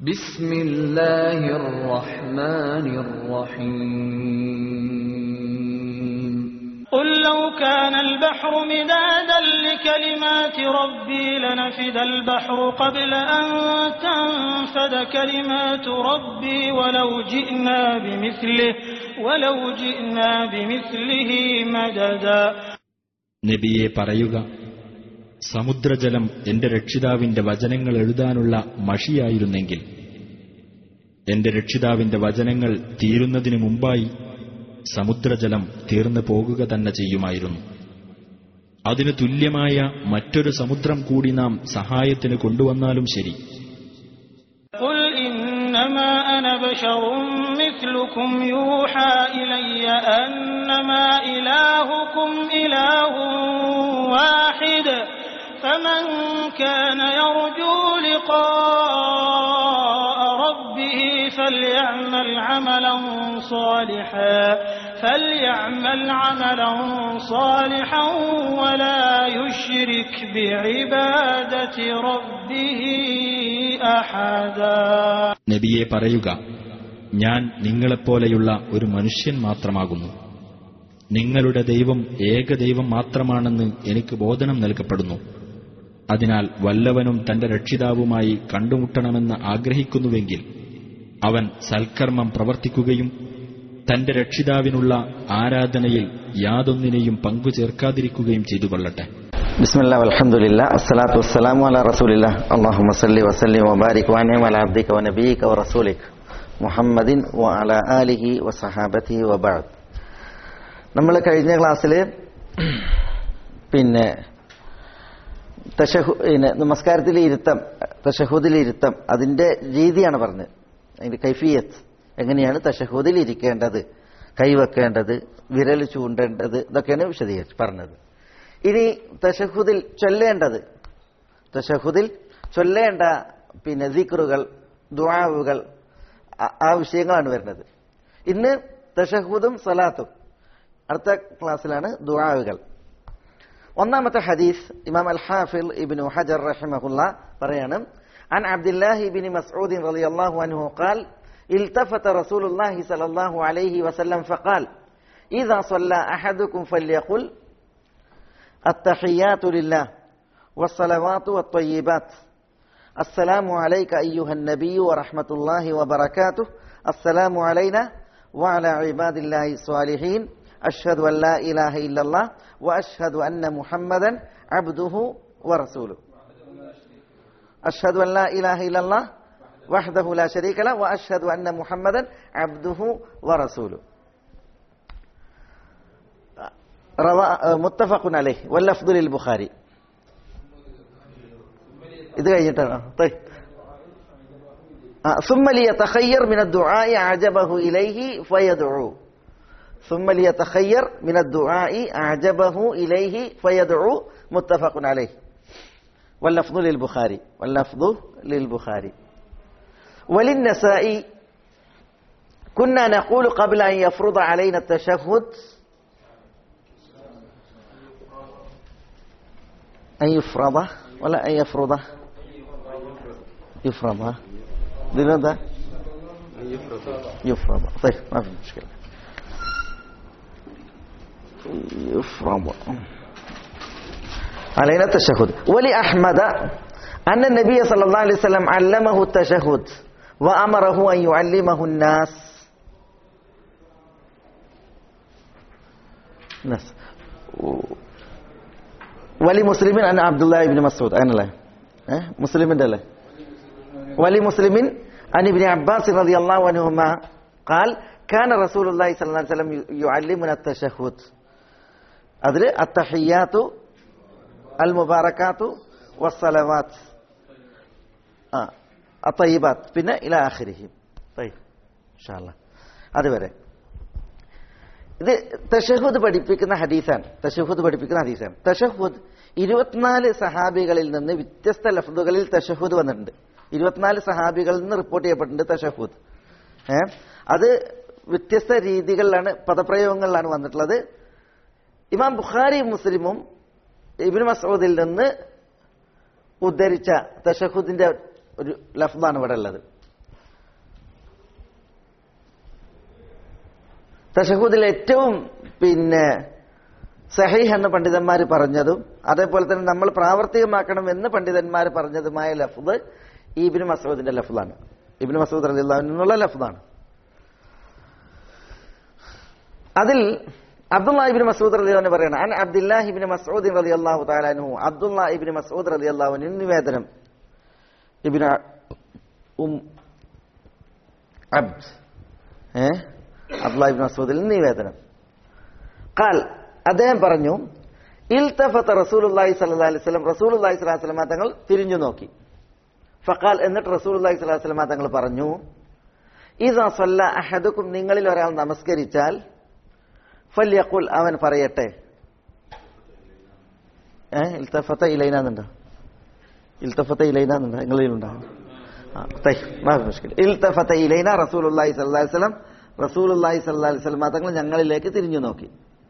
بسم الله الرحمن الرحيم قل لو كان البحر مدادا لكلمات ربي لنفد البحر قبل أن تنفد كلمات ربي ولو جئنا بمثله ولو جئنا بمثله مددا നബിയെ പറയുക സമുദ്രജലം എന്റെ രക്ഷിതാവിന്റെ വചനങ്ങൾ എഴുതാനുള്ള മഷിയായിരുന്നെങ്കിൽ എന്റെ രക്ഷിതാവിന്റെ വചനങ്ങൾ തീരുന്നതിനു മുമ്പായി സമുദ്രജലം തീർന്നു പോകുക തന്നെ ചെയ്യുമായിരുന്നു അതിനു തുല്യമായ മറ്റൊരു സമുദ്രം കൂടി നാം സഹായത്തിന് കൊണ്ടുവന്നാലും ശരി قل إنما أنا بشر مثلكم يوحى إلي أنما إلهكم إله واحد فمن كان يرجو لقاء ربه فليعمل عملا صالحا فليعمل عملا صالحا ولا يشرك بعبادة ربه أحدا നബിയെ പറയുക ഞാൻ നിങ്ങളെപ്പോലെയുള്ള ഒരു മനുഷ്യൻ മാത്രമാകുന്നു നിങ്ങളുടെ ദൈവം ഏകദൈവം മാത്രമാണെന്ന് എനിക്ക് ബോധനം നൽകപ്പെടുന്നു അതിനാൽ വല്ലവനും തന്റെ രക്ഷിതാവുമായി കണ്ടുമുട്ടണമെന്ന് ആഗ്രഹിക്കുന്നുവെങ്കിൽ അവൻ സൽക്കർമ്മം പ്രവർത്തിക്കുകയും തന്റെ രക്ഷിതാവിനുള്ള ആരാധനയിൽ യാതൊന്നിനെയും പങ്കുചേർക്കാതിരിക്കുകയും ചെയ്തു കൊള്ളട്ടെ بسم الله والحمد لله الصلاة والسلام على رسول الله اللهم صل وسلم وبارك وانعم على عبدك ونبيك ورسولك محمد وعلى آله وصحابته وبعد നമ്മൾ കഴിഞ്ഞ ക്ലാസ്സിൽ പിന്നെ തശഹു പിന്നെ നമസ്കാരത്തിലെ ഇരുത്തം തശഹൂദിലെ ഇരുത്തം അതിന്റെ രീതിയാണ് പറഞ്ഞത് അതിന്റെ കൈഫിയത്ത് എങ്ങനെയാണ് തശഹൂദിൽ ഇരിക്കേണ്ടത് കൈവെക്കേണ്ടത് വിരൽ ചൂണ്ടേണ്ടത് ഇതൊക്കെയാണ് വിശദീകരിച്ച് പറഞ്ഞത് ഇനി തശഹുദിൽ ചൊല്ലേണ്ടത് തശഹുദിൽ ചൊല്ലേണ്ട പിന്നെ ദിക്റുകൾ ദുആവുകൾ ആ- ആ വിഷയങ്ങളാണ് വരുന്നത് ഇന്ന് തശഹുദും സലാത്തും അടുത്ത ക്ലാസ്സിലാണ് ദുആവുകൾ ഒന്നാമത്തെ ഹദീസ് ഇമാം അൽ ഹാഫിൽ ഇബ്നു ഹജർ റഹിമഹുല്ല പറയാണ് عن عبد الله بن مسعود رضي الله عنه قال التفت رسول الله صلى الله عليه وسلم فقال إذا صلى أحدكم فليقل التحيات لله والصلوات والطيبات السلام عليك أيها النبي ورحمة الله وبركاته السلام علينا وعلى عباد الله الصالحين أشهد أن لا إله إلا الله وأشهد أن محمدا عبده ورسوله أشهد أن لا إله إلا الله وحده لا شريك له وأشهد أن محمدا عبده ورسوله റവാ മുത്തഫഖുൻ അലൈഹി വല്ലഫ്ദു ലിൽ ബുഖാരി ഇത് കഴിഞ്ഞിട്ടാണ് طيب ثم ليتخير من الدعاء أعجبه إليه فيدعو ثم ليتخير من الدعاء أعجبه إليه فيدعو متفق عليه واللفظ للبخاري واللفظ للبخاري وللنسائي كنا نقول قبل أن يفرض علينا التشهد أن يفرض ولا أن يفرض يفرض لماذا يفرض طيب ما في مشكلة يفرض علينا التشهد ولأحمد أن النبي صلى الله عليه وسلم علمه التشهد وأمره أن يعلمه الناس الناس ولمسلم أن عبد الله بن مسعود أين له أه؟ مسلم له ولمسلم عن ابن عباس رضي الله عنهما قال كان رسول الله صلى الله عليه وسلم يعلمنا التشهد أدري التحيات المباركات والصلوات آه. الطيبات بنا إلى آخره طيب إن شاء الله هذا വരെ ഇത് തഷഹുദ് പഠിപ്പിക്കുന്ന ഹദീസാണ് തഷഹുദ് പഠിപ്പിക്കുന്ന ഹദീസാണ് തഷഹുദ് ഇരുപത്തിനാല് സഹാബികളിൽ നിന്ന് വ്യത്യസ്ത ലഫ്ദുകളിൽ തഷഹുദ് വന്നിട്ടുണ്ട് ഇരുപത്തിനാല് സഹാബികളിൽ നിന്ന് റിപ്പോർട്ട് ചെയ്യപ്പെട്ടിട്ടുണ്ട് തഷഹുദ് ഏ അത് വ്യത്യസ്ത രീതികളിലാണ് പദപ്രയോഗങ്ങളിലാണ് വന്നിട്ടുള്ളത് ഇമാം ബുഖാരി മുസ്ലിമും ഇബിൻ മസൂദിൽ നിന്ന് ഉദ്ധരിച്ച തഷഹുദിന്റെ ഒരു ലഫ്ദാണ് ഇവിടെ ഉള്ളത് തഷഹൂദിൽ ഏറ്റവും പിന്നെ സഹീഹ് എന്ന് പണ്ഡിതന്മാർ പറഞ്ഞതും അതേപോലെ തന്നെ നമ്മൾ പ്രാവർത്തികമാക്കണം എന്ന് പണ്ഡിതന്മാർ പറഞ്ഞതുമായ ലഫ്ദ് ഈ ഇബിന് മസൂദിന്റെ ലഫ്ദാണ് ഇബിന് മസൂദ് റളിയല്ലാഹു നിന്നുള്ള ലഫ്ദാണ് അതിൽ അബ്ദുല്ലാ ഇബ്നു മസൂദ് റളിയല്ലാഹു പറയണം അൻ അബ്ദുല്ലാഹി ഇബ്നു മസ്ഊദ് റളിയല്ലാഹു തആല അൻഹു അബ്ദുല്ലാ ഇബ്നു മസ്ഊദ് റളിയല്ലാഹു അൻഹു നിവേദനം ഇബ്നു ഉം അബ്ദ് ഏ അബ്ദുല്ലാ ഇബ്നു മസ്ഊദിൽ നിന്ന് നിവേദനം ഖാൽ അദ്ദേഹം പറഞ്ഞു ഇൽതഫത റസൂലുള്ളാഹി സ്വല്ലല്ലാഹു അലൈഹി വസല്ലം റസൂലുള്ളാഹി സ്വല്ലല്ലാഹു അലൈഹി വസല്ലം തങ്ങൾ തിരിഞ്ഞു നോക്കി ഫഖാൽ എന്നിട്ട് റസൂലുള്ളാഹി സ്വല്ലല്ലാഹു അലൈഹി വസല്ലം തങ്ങൾ പറഞ്ഞു ഇദാ സല്ല അഹദുക്കും നിങ്ങളിൽ ഒരാൾ നമസ്കരിച്ചാൽ ഫല്യഖുൽ അവൻ പറയട്ടെ ഏ ഇൽത്തഫത്ത ഇലൈനാന്നുണ്ടോ ഇൽത്തഫത്ത ഇലൈനാന്നുണ്ടോ നിങ്ങളിലുണ്ടോ ആ, തൈ, മാഫി മുഷ്കിൽ. ഇൽത്തഫത്ത ഇലൈന റസൂലുള്ളാഹി സ്വല്ലല്ലാഹു അലൈഹി വസല്ലം റസൂലുള്ളാഹി സ്വല്ലല്ലാഹു അലൈഹി വസല്ലം തങ്ങൾ ഞങ്ങളിലേക്ക് തിരിഞ്ഞു നോക്കി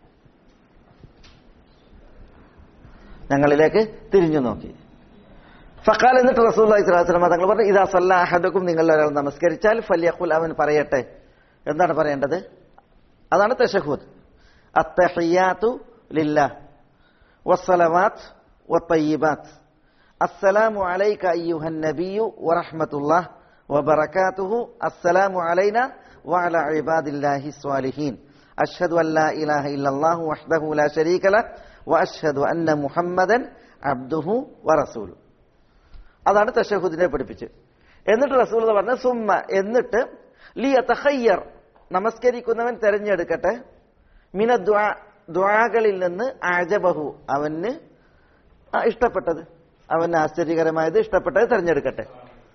ഞങ്ങളിലേക്ക് തിരിഞ്ഞു നോക്കി ഫഖാൽ എന്നിട്ട് റസൂലുള്ളാഹി സ്വല്ലല്ലാഹു അലൈഹി വസല്ലം തങ്ങൾ പറഞ്ഞു ഇദാ സല്ല അഹദുക്കും നിങ്ങളിൽ ഒരാൾ നമസ്കരിച്ചാൽ ഫല്യഖുൽ അവൻ പറയട്ടെ എന്താണ് പറയേണ്ടത് അതാണ് തഷഹൂദ് അത്തഹിയാത്തു ലില്ലാഹ് വസ്സലവാത്ത് വത്തയ്യിബാത്ത് السلام عليك أيها النبي ورحمة الله وبركاته السلام علينا وعلى عباد الله الصالحين أشهد أن لا إله إلا الله وحده لا شريك له وأشهد أن محمدا عبده ورسوله അതാണ് തഷഹുദിനെ പഠിപ്പിച്ച് എന്നിട്ട് റസൂൽ പറഞ്ഞ സുമ്മ എന്നിട്ട് ലിയ തഹയ്യർ നമസ്കരിക്കുന്നവൻ തെരഞ്ഞെടുക്കട്ടെ മിന ദ്വാകളിൽ നിന്ന് ആജബഹു അവന് ആ, ഇഷ്ടപ്പെട്ടത് അവന് ആശ്ചര്യകരമായത് ഇഷ്ടപ്പെട്ടത് തെരഞ്ഞെടുക്കട്ടെ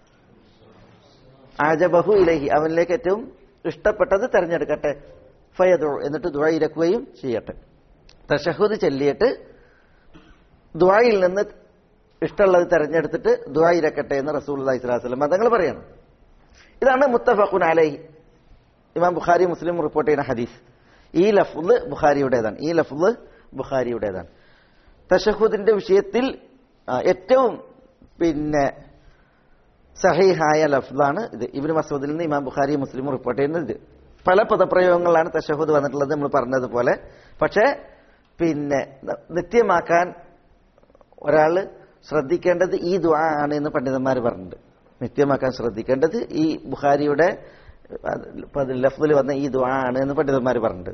ആജബഹു ഇലഹി അവനിലേക്ക് ഏറ്റവും ഇഷ്ടപ്പെട്ടത് തെരഞ്ഞെടുക്കട്ടെ ഫയദു എന്നിട്ട് ദുആ ഇരക്കുകയും ചെയ്യട്ടെ തഷഹുദ് ചൊല്ലിയിട്ട് ദുആയിൽ നിന്ന് ഇഷ്ടമുള്ളത് തെരഞ്ഞെടുത്തിട്ട് ദുആ ഇരക്കട്ടെ എന്ന് റസൂൽ അലൈഹി സ്വലാസ്ലം തങ്ങൾ പറയണം ഇതാണ് മുത്തഫഖുൻ അലൈഹി ഇമാം ബുഖാരി മുസ്ലിം റിപ്പോർട്ട് ചെയ്യുന്ന ഹദീസ് ഈ ലഫ്ല് ബുഖാരിയുടേതാണ് ഈ ലഫ്ല് ബുഖാരിയുടേതാണ് തഷഹുദിന്റെ വിഷയത്തിൽ ആ, ഏറ്റവും പിന്നെ സഹീഹായ ലഫ്ലാണ് ഇത് ഇബിന് മസൂദിൽ നിന്ന് ഇമാം ബുഖാരി മുസ്ലിം റിപ്പോർട്ട് ചെയ്യുന്നത് ഇത് പല പദപ്രയോഗങ്ങളിലാണ് തഷഹുദ് വന്നിട്ടുള്ളത് നമ്മൾ പറഞ്ഞതുപോലെ പക്ഷേ പിന്നെ ന- നിത്യമാക്കാൻ ഒരാൾ ശ്രദ്ധിക്കേണ്ടത് ഈ ദുആ ആണ് എന്ന് പണ്ഡിതന്മാർ പറഞ്ഞിട്ടുണ്ട് നിത്യമാക്കാൻ ശ്രദ്ധിക്കേണ്ടത് ഈ ബുഖാരിയുടെ ലഫ്ദിൽ വന്ന ഈ ദുആ ആണ് എന്ന് പണ്ഡിതന്മാർ പറഞ്ഞിട്ടുണ്ട്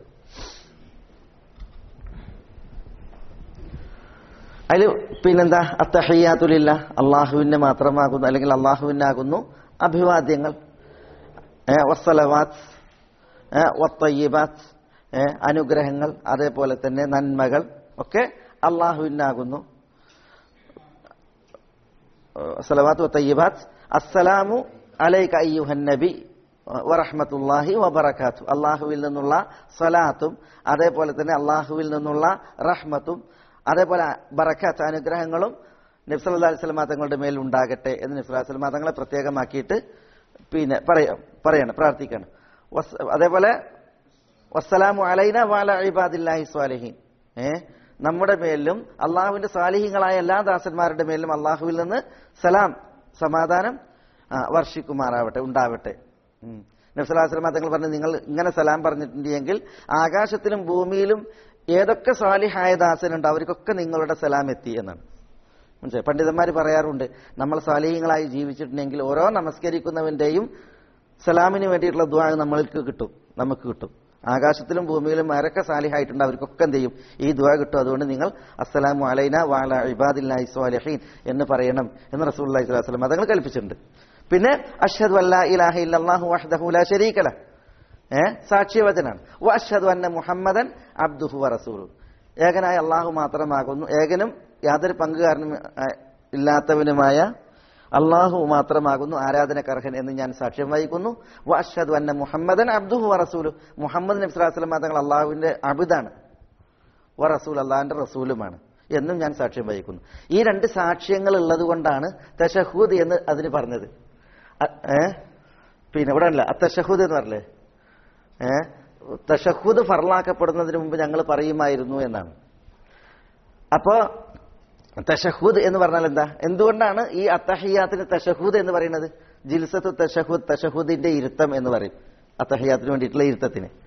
അതിൽ പിന്നെന്താ അത്തഹയ്യാത്തുലില്ല അള്ളാഹുവിന്റെ മാത്രമാകുന്നു അല്ലെങ്കിൽ അള്ളാഹുവിനാകുന്നു അഭിവാദ്യങ്ങൾ ഏ, വസ്സലവാത്ത് ഏ, വത്തയ്യിബാത്ത് ഏ, അനുഗ്രഹങ്ങൾ അതേപോലെ തന്നെ നന്മകൾ ഒക്കെ അള്ളാഹുവിനാകുന്നു സലവാത്ത് വത്തയ്യിബാത്ത് അസ്സലാമു അലൈക അയ്യുഹൻ നബി വറഹ്മത്തുള്ളാഹി വബറകാത്തു അള്ളാഹുവിൽ നിന്നുള്ള സലാത്തും അതേപോലെ തന്നെ അള്ളാഹുവിൽ നിന്നുള്ള റഹ്മത്തും അതേപോലെ ബറക്കാത്ത് അനുഗ്രഹങ്ങളും നബ്സല്ലാ അലൈഹി സ്വലമാ തങ്ങളുടെ മേൽ ഉണ്ടാകട്ടെ എന്ന് നബ്സല്ലാ സ്വലമാ തങ്ങളെ പ്രത്യേകമാക്കിയിട്ട് പിന്നെ പറയാം പറയണം പ്രാർത്ഥിക്കണം വസ്- അതേപോലെ വസ്സലാമു അലൈന വാല ഇബാദില്ലാഹി സ്വാലിഹീൻ ഏ നമ്മുടെ മേലിലും അള്ളാഹുവിന്റെ സ്വാലിഹീങ്ങളായ എല്ലാ ദാസന്മാരുടെ മേലിലും അള്ളാഹുവിൽ നിന്ന് സലാം സമാധാനം ആ, വർഷിക്കുമാറാവട്ടെ ഉണ്ടാവട്ടെ നബ്സലാസ്ലമ തങ്ങൾ പറഞ്ഞു നിങ്ങൾ ഇങ്ങനെ സലാം പറഞ്ഞിട്ടുണ്ടെങ്കിൽ ആകാശത്തിലും ഭൂമിയിലും ഏതൊക്കെ സ്വാലിഹായ ദാസനുണ്ട് അവർക്കൊക്കെ നിങ്ങളുടെ സലാം എത്തി എന്നാണ് മനസ്സിലായി പണ്ഡിതന്മാർ പറയാറുണ്ട് നമ്മൾ സ്വാലിഹ്യങ്ങളായി ജീവിച്ചിട്ടുണ്ടെങ്കിൽ ഓരോ നമസ്കരിക്കുന്നവന്റെയും സലാമിന് വേണ്ടിയിട്ടുള്ള ദ്വാ നമ്മൾക്ക് കിട്ടും നമുക്ക് കിട്ടും ആകാശത്തിലും ഭൂമിയിലും ആരൊക്കെ സാലിഹായിട്ടുണ്ട് അവർക്കൊക്കെ എന്ത് ചെയ്യും ഈ ദ്വാ കിട്ടും അതുകൊണ്ട് നിങ്ങൾ അസ്സലാമു അലൈന വാല ഇബാദില്ലാഹി സ്വാലിഹീൻ എന്ന് പറയണം എന്ന് റസൂൽ അലൈഹി സ്വലം അതങ്ങൾ കൽപ്പിച്ചിട്ടുണ്ട് പിന്നെ അഷ്ഹദു അല്ലാ ഇലാഹ ഇല്ലല്ലാഹു വഹ്ദഹു ലാ ശരീക ലഹ് ഏ സാക്ഷ്യവചനാണ് വ അഷ്ഹദു അന്ന മുഹമ്മദൻ അബ്ദുഹു വ റസൂലു ഏകനായ അള്ളാഹു മാത്രമാകുന്നു ഏകനും യാതൊരു പങ്കുകാരനും ആ, ഇല്ലാത്തവനുമായ അള്ളാഹു മാത്രമാകുന്നു ആരാധനക്കർഹൻ എന്ന് ഞാൻ സാക്ഷ്യം വഹിക്കുന്നു വ അഷ്ഹദു അന്ന മുഹമ്മദൻ അബ്ദുഹു വ റസൂലു മുഹമ്മദ് നബി സ്വല്ലല്ലാഹു അലൈഹി വസല്ലം തങ്ങൾ അള്ളാഹുവിന്റെ അബുദാണ് വ റസൂൽ അള്ളാഹിന്റെ റസൂലുമാണ് എന്നും ഞാൻ സാക്ഷ്യം വഹിക്കുന്നു ഈ രണ്ട് സാക്ഷ്യങ്ങൾ ഉള്ളത് കൊണ്ടാണ് തഷഹൂദ് എന്ന് അതിന് പറഞ്ഞത് അ- ഏ പിന്നെ ഇവിടെ അല്ല അത്തഷഹൂദ് എന്ന് പറഞ്ഞേ ഏ തഷഹൂദ് ഫർലാക്കപ്പെടുന്നതിന് മുമ്പ് ഞങ്ങൾ പറയുമായിരുന്നു എന്നാണ് അപ്പോ തഷഹൂദ് എന്ന് പറഞ്ഞാൽ എന്താ എന്തുകൊണ്ടാണ് ഈ അത്തഹിയാത്തിന് തഷഹൂദ് എന്ന് പറയുന്നത് ജിൽസത്ത് തഷഹൂദ് തഷഹൂദിന്റെ ഇരുത്തം എന്ന് പറയും അത്തഹിയാത്തിന് വേണ്ടിയിട്ടുള്ള ഇരുത്തത്തിന്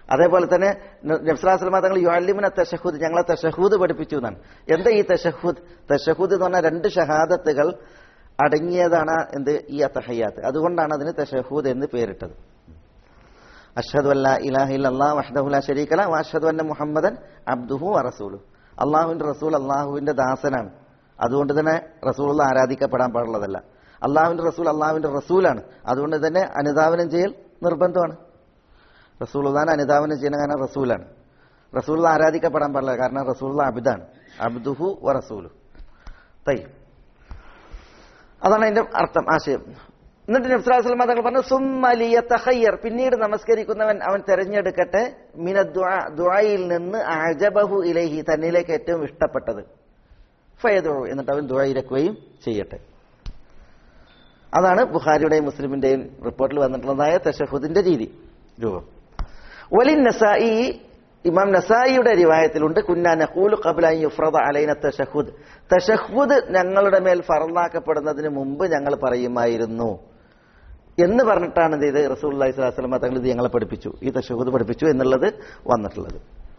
അതേപോലെ തന്നെ നബ്സലാസ്ലമ തങ്ങൾ യുഅല്ലിമുന തഷഹൂദ് ഞങ്ങളെ തഷഹൂദ് പഠിപ്പിച്ചു എന്നാണ് എന്താ ഈ തഷഹൂദ് തഷഹൂദ് എന്ന് പറഞ്ഞാൽ രണ്ട് ഷഹാദത്തുകൾ അടങ്ങിയതാണ് എന്ത് ഈ അത്തഹയ്യാത്ത് അതുകൊണ്ടാണ് അതിന് തഷഹൂദ് എന്ന് പേരിട്ടത് അഷ്ഹദു അല്ലാ ഇലാഹ ഇല്ലല്ലാഹ് വഹ്ദഹു ലാ ശരീക ലഹു വഅഷ്ഹദു അന്ന മുഹമ്മദൻ അബ്ദുഹു വറസൂലുഹു അള്ളാഹുവിന്റെ റസൂൽ അള്ളാഹുവിന്റെ ദാസനാണ് അതുകൊണ്ട് തന്നെ റസൂലുള്ള ആരാധിക്കപ്പെടാൻ പാടുള്ളതല്ല അള്ളാഹുവിന്റെ റസൂൽ അള്ളാഹുവിന്റെ റസൂലാണ് അതുകൊണ്ട് തന്നെ അനുധാവനം ചെയ്യൽ നിർബന്ധമാണ് റസൂലുള്ളാൻ അനുധാവനം ചെയ്യുന്ന കാരണം റസൂലാണ് റസൂൽ ആരാധിക്കപ്പെടാൻ പാടില്ല കാരണം റസൂലുള്ള അബിദാണ് അബ്ദുഹു വ റസൂലു തൈ അതാണ് അതിന്റെ അർത്ഥം ആശയം എന്നിട്ട് നബ്സുലാസ്ലം തങ്ങൾ പറഞ്ഞു സുമ്മലിയ തഹയ്യർ പിന്നീട് നമസ്കരിക്കുന്നവൻ അവൻ തെരഞ്ഞെടുക്കട്ടെ മിന ദുആയിൽ നിന്ന് അജബഹു ഇലഹി തന്നിലേക്ക് ഏറ്റവും ഇഷ്ടപ്പെട്ടത് ഫയദു എന്നിട്ട് അവൻ ദുആയിരക്കുകയും ചെയ്യട്ടെ അതാണ് ബുഖാരിയുടെയും മുസ്ലിമിന്റെയും റിപ്പോർട്ടിൽ വന്നിട്ടുള്ളതായ തഷഹുദിന്റെ രീതി രൂപം വലിൻ നസായി ഇമാം നസായിയുടെ റിവായത്തിലുണ്ട് കുന്നാ നഖൂലു ഖബ്ല അൻ യുഫ്രദ അലൈന തഷഹുദ് തഷഹുദ് ഞങ്ങളുടെ മേൽ ഫറലാക്കപ്പെടുന്നതിന് മുമ്പ് ഞങ്ങൾ പറയുമായിരുന്നു എന്ന് പറഞ്ഞിട്ടാണ് ഇത് ചെയ്ത് റസൂൽ അലൈഹി സ്വലാസ്ലമ തങ്ങൾ ഇത് ഞങ്ങളെ പഠിപ്പിച്ചു ഈ തഷഹുദ് പഠിപ്പിച്ചു എന്നുള്ളത് വന്നിട്ടുള്ളത്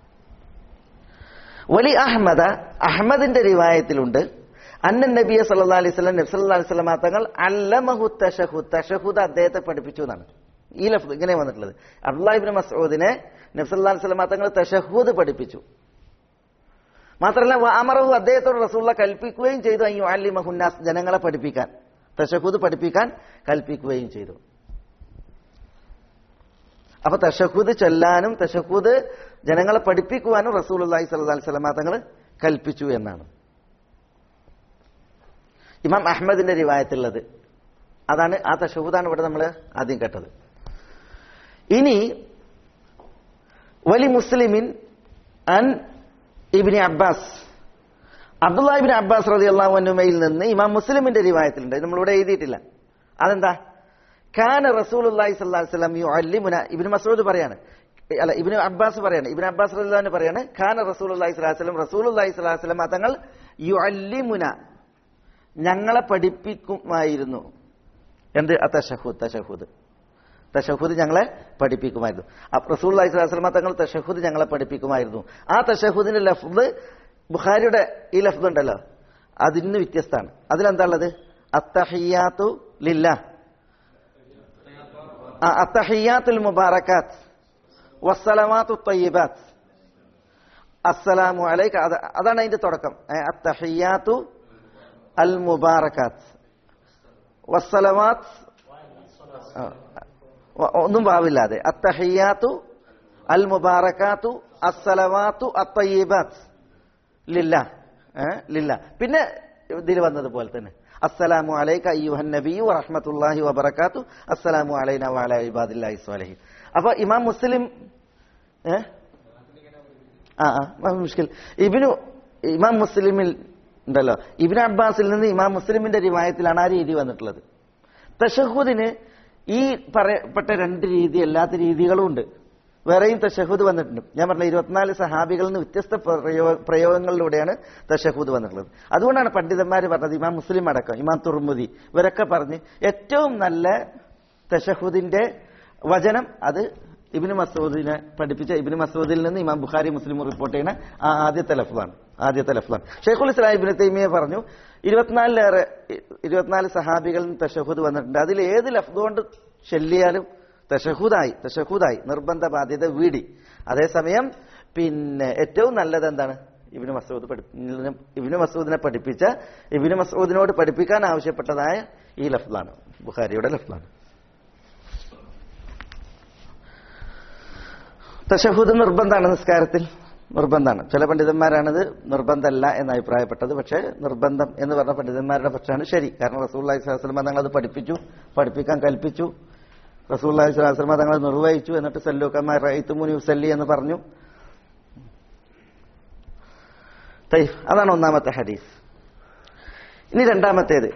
വലി അഹമ്മദ അഹമ്മദിന്റെ റിവായത്തിലുണ്ട് അന്നൻ നബിയ സല്ലാ അലൈഹി സ്വലം നബി സല്ലാ അലൈഹി സ്വലമ തങ്ങൾ അല്ലമഹു തഷഹുദ് തഷഹുദ് അദ്ദേഹത്തെ പഠിപ്പിച്ചു എന്നാണ് ഈ ലഫ്ദ് ഇങ്ങനെ വന്നിട്ടുള്ളത് അബ്ദുല്ലാഹിബിൻ മസൂദിനെ നബ്സല്ലാ സ്വലമ തങ്ങൾ തഷഹൂദ് പഠിപ്പിച്ചു മാത്രമല്ല അമറഹു അദ്ദേഹത്തോട് റസൂള്ള കൽപ്പിക്കുകയും ചെയ്തു അയ്യോ അല്ലി മഹുന്നാസ് ജനങ്ങളെ പഠിപ്പിക്കാൻ തഷഹൂദ് പഠിപ്പിക്കാൻ കൽപ്പിക്കുകയും ചെയ്തു അപ്പൊ തഷഹൂദ് ചൊല്ലാനും തഷഹൂദ് ജനങ്ങളെ പഠിപ്പിക്കുവാനും റസൂൽ അള്ളാഹി സ്വല്ലാ സ്വലമ തങ്ങൾ കൽപ്പിച്ചു എന്നാണ് ഇമാം അഹമ്മദിന്റെ റിവായത്തുള്ളത് അതാണ് ആ തഷഹൂദാണ് ഇവിടെ നമ്മൾ ആദ്യം കേട്ടത് ഇനി വലി മുസ്ലിമിൻ അൻ ഇബിനി അബ്ബാസ് അബ്ദുല്ലാഹിബിൻ അബ്ബാസ് റതി അള്ളാഹുനുമയിൽ നിന്ന് ഇമാം മുസ്ലിമിന്റെ റിവായത്തിലുണ്ട് നമ്മളിവിടെ എഴുതിയിട്ടില്ല അതെന്താ ഖാൻ റസൂൽ അള്ളാഹി സ്വല്ലാ വസ്ലം യു അല്ലിമുന ഇബിന് മസൂദ് പറയാണ് അല്ല ഇബിന് അബ്ബാസ് പറയാണ് ഇബിന് അബ്ബാസ് റഹ്ലാന് പറയാണ് ഖാൻ റസൂൽ അള്ളാഹി സ്വലാസ്ലം റസൂൽ അള്ളാഹി സ്വലാസ്ലം തങ്ങൾ യു അല്ലിമുന ഞങ്ങളെ പഠിപ്പിക്കുമായിരുന്നു എന്ത് തഷഹൂദ് തഷഹൂദ് തഷഹുദ് ഞങ്ങളെ പഠിപ്പിക്കുമായിരുന്നു റസൂൽ അലൈഹിസ്ലാമ തങ്ങൾ തഷഹുദ് ഞങ്ങളെ പഠിപ്പിക്കുമായിരുന്നു ആ തഷഹുദിന്റെ ലഫ്ദ് ബുഖാരിയുടെ ഈ ലഫ്ദ് ഉണ്ടല്ലോ അതിന് വ്യത്യസ്തമാണ് അതിലെന്താ ഉള്ളത് അത്തഹിയാത്തു ലില്ല അത്തഹിയാത്തുൽ മുബാറക്കാത്ത് വസ്സലമാത്തു തയ്യബാത്ത് അസ്സലാമു അലൈക അതാണ് അതിന്റെ തുടക്കം അത്തഹിയാത്തു അൽ മുബാറക്കാത്ത് വസ്സലമാത്ത് ഒന്നും ഭാവില്ലാതെ അത്തഹിയാത്തു അൽ മുബാറക്കാത്തു അസ്സലവാത്തു അത്തയ്യബാത്ത് ലില്ല ലില്ല പിന്നെ ഇതിൽ വന്നതുപോലെ തന്നെ അസ്സലാമു അലൈക അയ്യുഹൻ നബിയു വറഹ്മത്തുള്ളാഹി വബറകാത്തു അസ്സലാമു അലൈന വഅല ഇബാദില്ലാഹി സ്വാലിഹീൻ അപ്പൊ ഇമാം മുസ്ലിം ഏ ആ ആ മുഷ്കിൽ ഇബ്നു ഇമാം മുസ്ലിമിൽ ഉണ്ടല്ലോ ഇബ്നു അബ്ബാസിൽ നിന്ന് ഇമാം മുസ്ലിമിന്റെ റിവായത്തിലാണ് ആ രീതി വന്നിട്ടുള്ളത് തഷഹുദിന് ഈ പറയപ്പെട്ട രണ്ട് രീതി അല്ലാത്ത രീതികളും ഉണ്ട് വേറെയും തഷഹൂദ് വന്നിട്ടുണ്ട് ഞാൻ പറഞ്ഞ ഇരുപത്തിനാല് സഹാബികളിൽ നിന്ന് വ്യത്യസ്ത പ്രയോഗങ്ങളിലൂടെയാണ് തഷഹൂദ് വന്നിട്ടുള്ളത് അതുകൊണ്ടാണ് പണ്ഡിതന്മാർ പറഞ്ഞത് ഇമാം മുസ്ലിം അടക്കം ഇമാം തുർമുദി ഇവരൊക്കെ പറഞ്ഞ് ഏറ്റവും നല്ല തഷഹൂദിന്റെ വചനം അത് ഇബിന് മസൂദിനെ പഠിപ്പിച്ച ഇബിന് മസൂദിൽ നിന്ന് ഇമാം ബുഖാരി മുസ്ലിം റിപ്പോർട്ട് ചെയ്യുന്ന ആ ആദ്യത്തെ ലഫ്ലാണ് ആദ്യത്തെ ലഫ്ലാണ് ഷെയ്ഖുൽ ഇസ്ലാം ഇബിന് തൈമിയെ പറഞ്ഞു ഇരുപത്തിനാലിലേറെ ഇരുപത്തിനാല് സഹാബികളിൽ നിന്ന് തഷഹൂദ് വന്നിട്ടുണ്ട് അതിൽ ഏത് ലഫ്ദ് കൊണ്ട് ചൊല്ലിയാലും തഷഹൂദായി തഷഹൂദായി നിർബന്ധ ബാധ്യത വീടി അതേസമയം പിന്നെ ഏറ്റവും നല്ലത് എന്താണ് ഇബിന് മസൂദ് ഇബിന് മസൂദിനെ പഠിപ്പിച്ച ഇബിന് മസൂദിനോട് പഠിപ്പിക്കാൻ ആവശ്യപ്പെട്ടതായ ഈ ലഫ്ലാണ് ബുഖാരിയുടെ ലഫ്ലാണ് തഷഹൂദ് നിർബന്ധമാണ് നിസ്കാരത്തിൽ നിർബന്ധമാണ് ചില പണ്ഡിതന്മാരാണത് നിർബന്ധമല്ല എന്ന് അഭിപ്രായപ്പെട്ടത് പക്ഷേ നിർബന്ധം എന്ന് പറഞ്ഞ പണ്ഡിതന്മാരുടെ പക്ഷമാണ് ശരി കാരണം റസൂള്ളി സ്വലാസ്ലമ തങ്ങൾ അത് പഠിപ്പിച്ചു പഠിപ്പിക്കാൻ കൽപ്പിച്ചു റസൂള്ളി സ്വലാസ്ലമ തങ്ങൾ നിർവഹിച്ചു എന്നിട്ട് സല്ലൂക്കന്മാർ റൈത്തുമുനി സല്ലി എന്ന് പറഞ്ഞു തൈ അതാണ് ഒന്നാമത്തെ ഹദീസ് ഇനി രണ്ടാമത്തേത്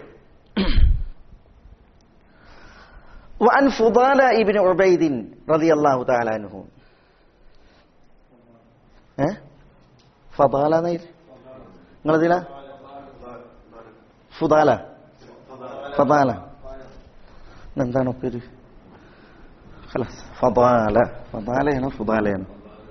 وعن فضالة ابن عبيد رضي الله تعالى عنه ഏ ഫതാല നിങ്ങളതില ഫുദാല ഫതാല എന്താണ് പേര് خلاص ഫദാല ഫദാലയാണോ ഫുദാലയാണോ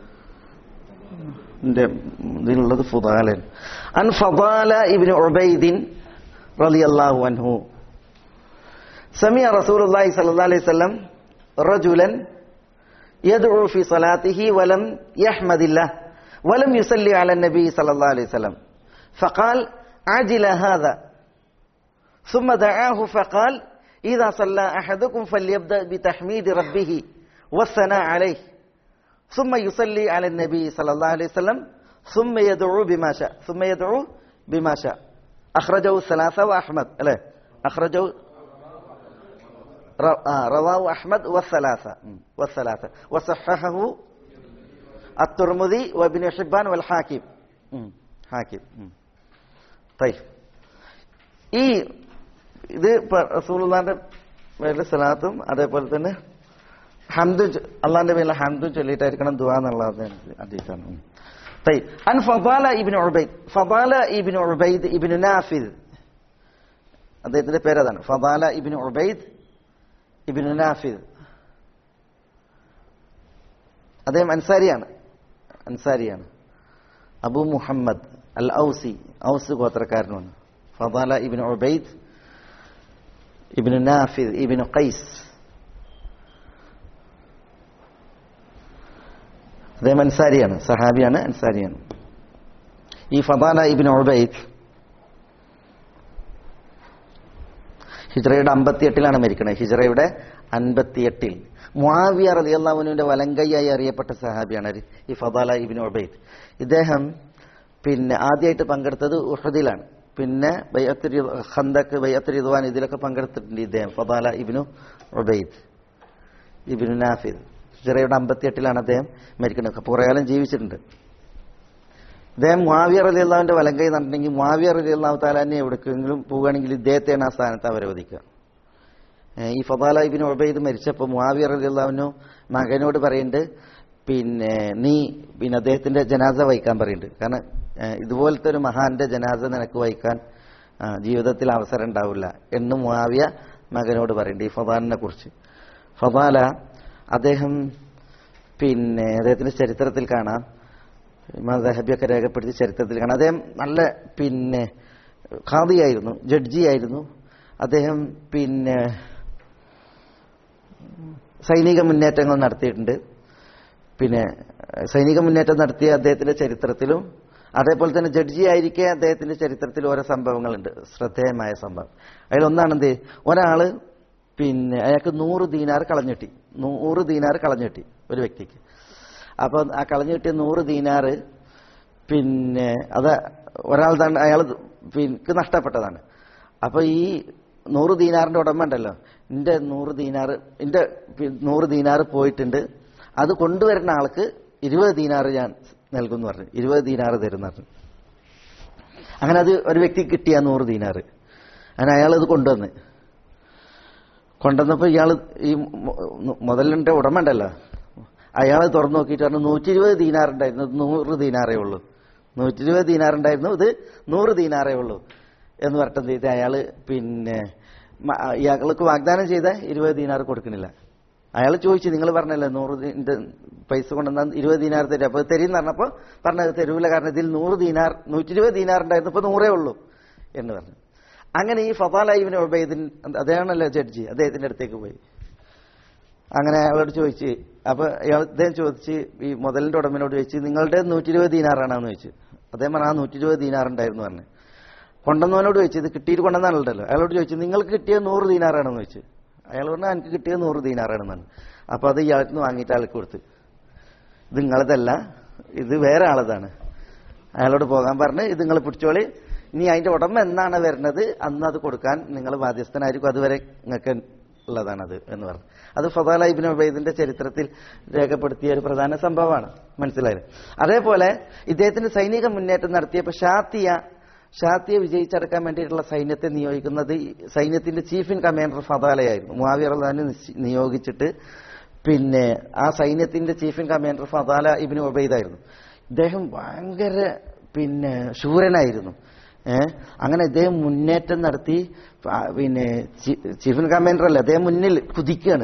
എന്റെ ഇതിലുള്ളത് ഫുദാലയാണ് അൻ ഫദാല ഇബ്നു ഉബൈദിൻ റളിയല്ലാഹു അൻഹു سمع رسول الله صلى الله عليه وسلم رجلا يدعو في صلاته ولم يحمد الله ولم يصلي على النبي صلى الله عليه وسلم فقال عجل هذا ثم دعاه فقال إذا صلى أحدكم فليبدأ بتحميد ربه والثناء عليه ثم يصلي على النبي صلى الله عليه وسلم ثم يدعو بما شاء ثم يدعو بما شاء أخرجه الثلاثة وأحمد لا أخرجه رو- آه، رواه أحمد والثلاثة م، والثلاثة وصححه الترمذي وابن حبان والحاكم م، حاكم م. طيب ഈ ഇത് റസൂലുള്ളാന്റെ പേരിൽ സലാത്തും അതേപോലെ തന്നെ ഹംദും ചൊ- അള്ളാന്റെ പേരിൽ ഹംദും ചൊല്ലിയിട്ടായിരിക്കണം ദുആ എന്നുള്ളത് അതീസാണ് ഉം. طيب عن فضالة ابن عبيد فضالة ابن عبيد ابن نافذ അദ്ദേഹത്തിന്റെ പേരതാണ് ഫദാല ഇബിൻ ഉബൈദ് ഇബിൻ നാഫിദ് അദ്ദേഹം അൻസാരിയാണ് അൻസാരിയാണ് അബു മുഹമ്മദ് അൽ ഔസി ഔസ് ഗോത്രക്കാരനാണ് ഫദാല ഇബിൻ ഉബൈദ് ഇബിൻ നാഫിദ് ഇബിൻ ഖൈസ് അദ്ദേഹം അൻസാരിയാണ് സഹാബിയാണ് അൻസാരിയാണ് ഈ ഫദാല ഇബിൻ ഉബൈദ് ഹിജ്റയുടെ അമ്പത്തിയെട്ടിലാണ് മരിക്കുന്നത് ഹിജ്റയുടെ അൻപത്തിയെട്ടിൽ മുആവിയ റളിയല്ലാഹുവിന്റെ വലങ്കയ്യായി അറിയപ്പെട്ട സഹാബിയാണ് ഒരു ഈ ഫദാല ഇബിൻ ഉബൈദ് ഇദ്ദേഹം പിന്നെ ആദ്യമായിട്ട് പങ്കെടുത്തത് ഉഹദിലാണ് പിന്നെ ബൈഅത്ത് രി- ഖന്തക്ക് ബൈഅത്ത് റിദ്വാൻ ഇതിലൊക്കെ പങ്കെടുത്തിട്ടുണ്ട് ഇദ്ദേഹം ഫദാല ഇബിനു ഉബൈദ് ഇബിനു നാഫിദ് ഹിജ്റയുടെ അമ്പത്തിയെട്ടിലാണ് അദ്ദേഹം മരിക്കുന്നത് കുറേ കാലം ജീവിച്ചിട്ടുണ്ട് ഇദ്ദേഹം മുാവിയ അലി അള്ളാഹുവിന്റെ വലങ്കൈ നടന്നിട്ടുണ്ടെങ്കിൽ മുാവിയ അലി അള്ളാഹു താലാനെ എവിടേക്കെങ്കിലും പോവുകയാണെങ്കിൽ ഇദ്ദേഹത്തെയാണ് ആ സ്ഥാനത്ത് അവരവധിക്കുക ഏഹ് ഈ ഫതാല ഇബിന് ഒബൈദ് മരിച്ചപ്പോൾ മുാവിയ അലി അള്ളാഹുവിനു മകനോട് പറയുന്നുണ്ട് പിന്നെ നീ പിന്നെ അദ്ദേഹത്തിന്റെ ജനാസ വഹിക്കാൻ പറയുന്നുണ്ട് കാരണം ഏഹ് ഇതുപോലത്തെ ഒരു മഹാന്റെ ജനാസ നിനക്ക് വഹിക്കാൻ ആ, ജീവിതത്തിൽ അവസരം ഉണ്ടാവില്ല എന്ന് മുാവിയ മകനോട് പറയുന്നുണ്ട് ഈ ഫതാലിനെ കുറിച്ച് ഫതാല അദ്ദേഹം പിന്നെ അദ്ദേഹത്തിന്റെ ചരിത്രത്തിൽ കാണാം ഇമാം ദഹബിയൊക്കെ രേഖപ്പെടുത്തി ചരിത്രത്തിൽ കാണാം അദ്ദേഹം നല്ല പിന്നെ ഖാദിയായിരുന്നു ജഡ്ജിയായിരുന്നു അദ്ദേഹം പിന്നെ സൈനിക മുന്നേറ്റങ്ങൾ നടത്തിയിട്ടുണ്ട് പിന്നെ സൈനിക മുന്നേറ്റം നടത്തിയ അദ്ദേഹത്തിന്റെ ചരിത്രത്തിലും അതേപോലെ തന്നെ ജഡ്ജി ആയിരിക്കെ അദ്ദേഹത്തിന്റെ ചരിത്രത്തിൽ ഓരോ സംഭവങ്ങളുണ്ട് ശ്രദ്ധേയമായ സംഭവം അതിലൊന്നാണെന്ത് ഒരാള് പിന്നെ അയാൾക്ക് നൂറ് ദീനാർ കളഞ്ഞിട്ടി നൂറ് ദീനാർ കളഞ്ഞിട്ടി ഒരു വ്യക്തിക്ക് അപ്പൊ ആ കളഞ്ഞു കിട്ടിയ നൂറ് ദീനാറ് പിന്നെ അത് ഒരാൾ തന്നെ അയാൾ എനിക്ക് നഷ്ടപ്പെട്ടതാണ് അപ്പൊ ഈ നൂറ് ദീനാറിന്റെ ഉടമ ഉണ്ടല്ലോ എന്റെ നൂറ് ദീനാറ് എന്റെ പി- നൂറ് ദീനാറ് പോയിട്ടുണ്ട് അത് കൊണ്ടുവരുന്ന ആൾക്ക് ഇരുപത് ദീനാറ് ഞാൻ നൽകുന്നു പറഞ്ഞു ഇരുപത് ദീനാറ് തരുന്ന പറഞ്ഞു അങ്ങനെ അത് ഒരു വ്യക്തിക്ക് കിട്ടിയ ആ നൂറ് ദീനാറ് അങ്ങനെ അയാൾ ഇത് കൊണ്ടുവന്ന് കൊണ്ടുവന്നപ്പോ ഇയാൾ ഈ മു- മുതലിന്റെ ഉടമ ഉണ്ടല്ലോ അയാൾ തുറന്നു നോക്കിയിട്ട് പറഞ്ഞു നൂറ്റി ഇരുപത് ദീനാറുണ്ടായിരുന്നു ഇത് നൂറ് ദീനാറേ ഉള്ളൂ നൂറ്റി ഇരുപത് ദീനാറുണ്ടായിരുന്നു ഇത് നൂറ് ദീനാറേ ഉള്ളൂ എന്ന് പറഞ്ഞിട്ട് ചെയ്ത് അയാൾ പിന്നെ മ- ഇയാൾക്ക് വാഗ്ദാനം ചെയ്ത ഇരുപത് ദീനാർ കൊടുക്കണില്ല അയാൾ ചോദിച്ചു നിങ്ങൾ പറഞ്ഞല്ലേ നൂറ് ദീന്റെ പൈസ കൊണ്ടുവന്നാൽ ഇരുപത് ദീനാർ തരും അപ്പൊ തരീന്ന് പറഞ്ഞപ്പോ പറഞ്ഞത് തരൂല കാരണം ഇതിൽ നൂറ് ദീനാർ നൂറ്റി ഇരുപത് ദീനാർ ഉണ്ടായിരുന്നു ഇപ്പൊ നൂറേ ഉള്ളൂ എന്ന് പറഞ്ഞു അങ്ങനെ ഈ ഫതാലൈബിന് ഉബൈദിൻ അദ്ദേഹമാണല്ലോ ജഡ്ജി അദ്ദേഹത്തിന്റെ അടുത്തേക്ക് പോയി അങ്ങനെ അയാളോട് ചോദിച്ച് അപ്പൊ ഇയാൾ അദ്ദേഹം ചോദിച്ച് ഈ മുതലിന്റെ ഉടമനോട് ചോദിച്ച് നിങ്ങളുടെ നൂറ്റി ഇരുപത് ദീനാറാണെന്ന് ചോദിച്ചു അദ്ദേഹം പറഞ്ഞു ആ നൂറ്റി ഇരുപത് ദീനാറുണ്ടായിരുന്നു പറഞ്ഞു കൊണ്ടുവന്നവനോട് ചോദിച്ചു ഇത് കിട്ടിയിട്ട് കൊണ്ടുവന്നാണല്ലോ അയാളോട് ചോദിച്ചു നിങ്ങൾക്ക് കിട്ടിയ നൂറ് ദീനാറാണെന്ന് ചോദിച്ചു അയാൾ പറഞ്ഞു എനിക്ക് കിട്ടിയ നൂറ് ദീനാറാണെന്നാണ് അപ്പൊ അത് ഇയാൾക്ക് നിന്ന് വാങ്ങിയിട്ട് ആൾക്ക് കൊടുത്ത് ഇത് നിങ്ങളതല്ല ഇത് വേറെ ആളതാണ് അയാളോട് പോകാൻ പറഞ്ഞ് ഇത് നിങ്ങൾ പിടിച്ചോളി ഇനി അതിന്റെ ഉടമ എന്നാണ് വരുന്നത് അന്ന് അത് കൊടുക്കാൻ നിങ്ങൾ ബാധ്യസ്ഥനായിരിക്കും അതുവരെ നിങ്ങൾക്ക് ഉള്ളതാണത് എന്ന് പറഞ്ഞു അത് ഫതാല ഇബിൻ ഉബൈദിന്റെ ചരിത്രത്തിൽ രേഖപ്പെടുത്തിയ ഒരു പ്രധാന സംഭവമാണ് മനസ്സിലായത് അതേപോലെ ഇദ്ദേഹത്തിന് സൈനിക മുന്നേറ്റം നടത്തിയപ്പോൾ ഷാത്തിയ ഷാത്തിയെ വിജയിച്ചടക്കാൻ വേണ്ടിയിട്ടുള്ള സൈന്യത്തെ നിയോഗിക്കുന്നത് ഈ സൈന്യത്തിന്റെ ചീഫ് ഇൻ കമാൻഡർ ഫതാലയായിരുന്നു മുവാവിയ റഹ്ലാനെ നിയോഗിച്ചിട്ട് പിന്നെ ആ സൈന്യത്തിന്റെ chief in commander Fadala ibn ഉബൈദായിരുന്നു ഇദ്ദേഹം ഭയങ്കര പിന്നെ ശൂരനായിരുന്നു ഏഹ് അങ്ങനെ ഇദ്ദേഹം മുന്നേറ്റം നടത്തി ആ, പിന്നെ ചീ- ചീഫ് ഇൻ കമാൻഡർ അല്ലേ അദ്ദേഹം മുന്നിൽ കുതിക്കുകയാണ്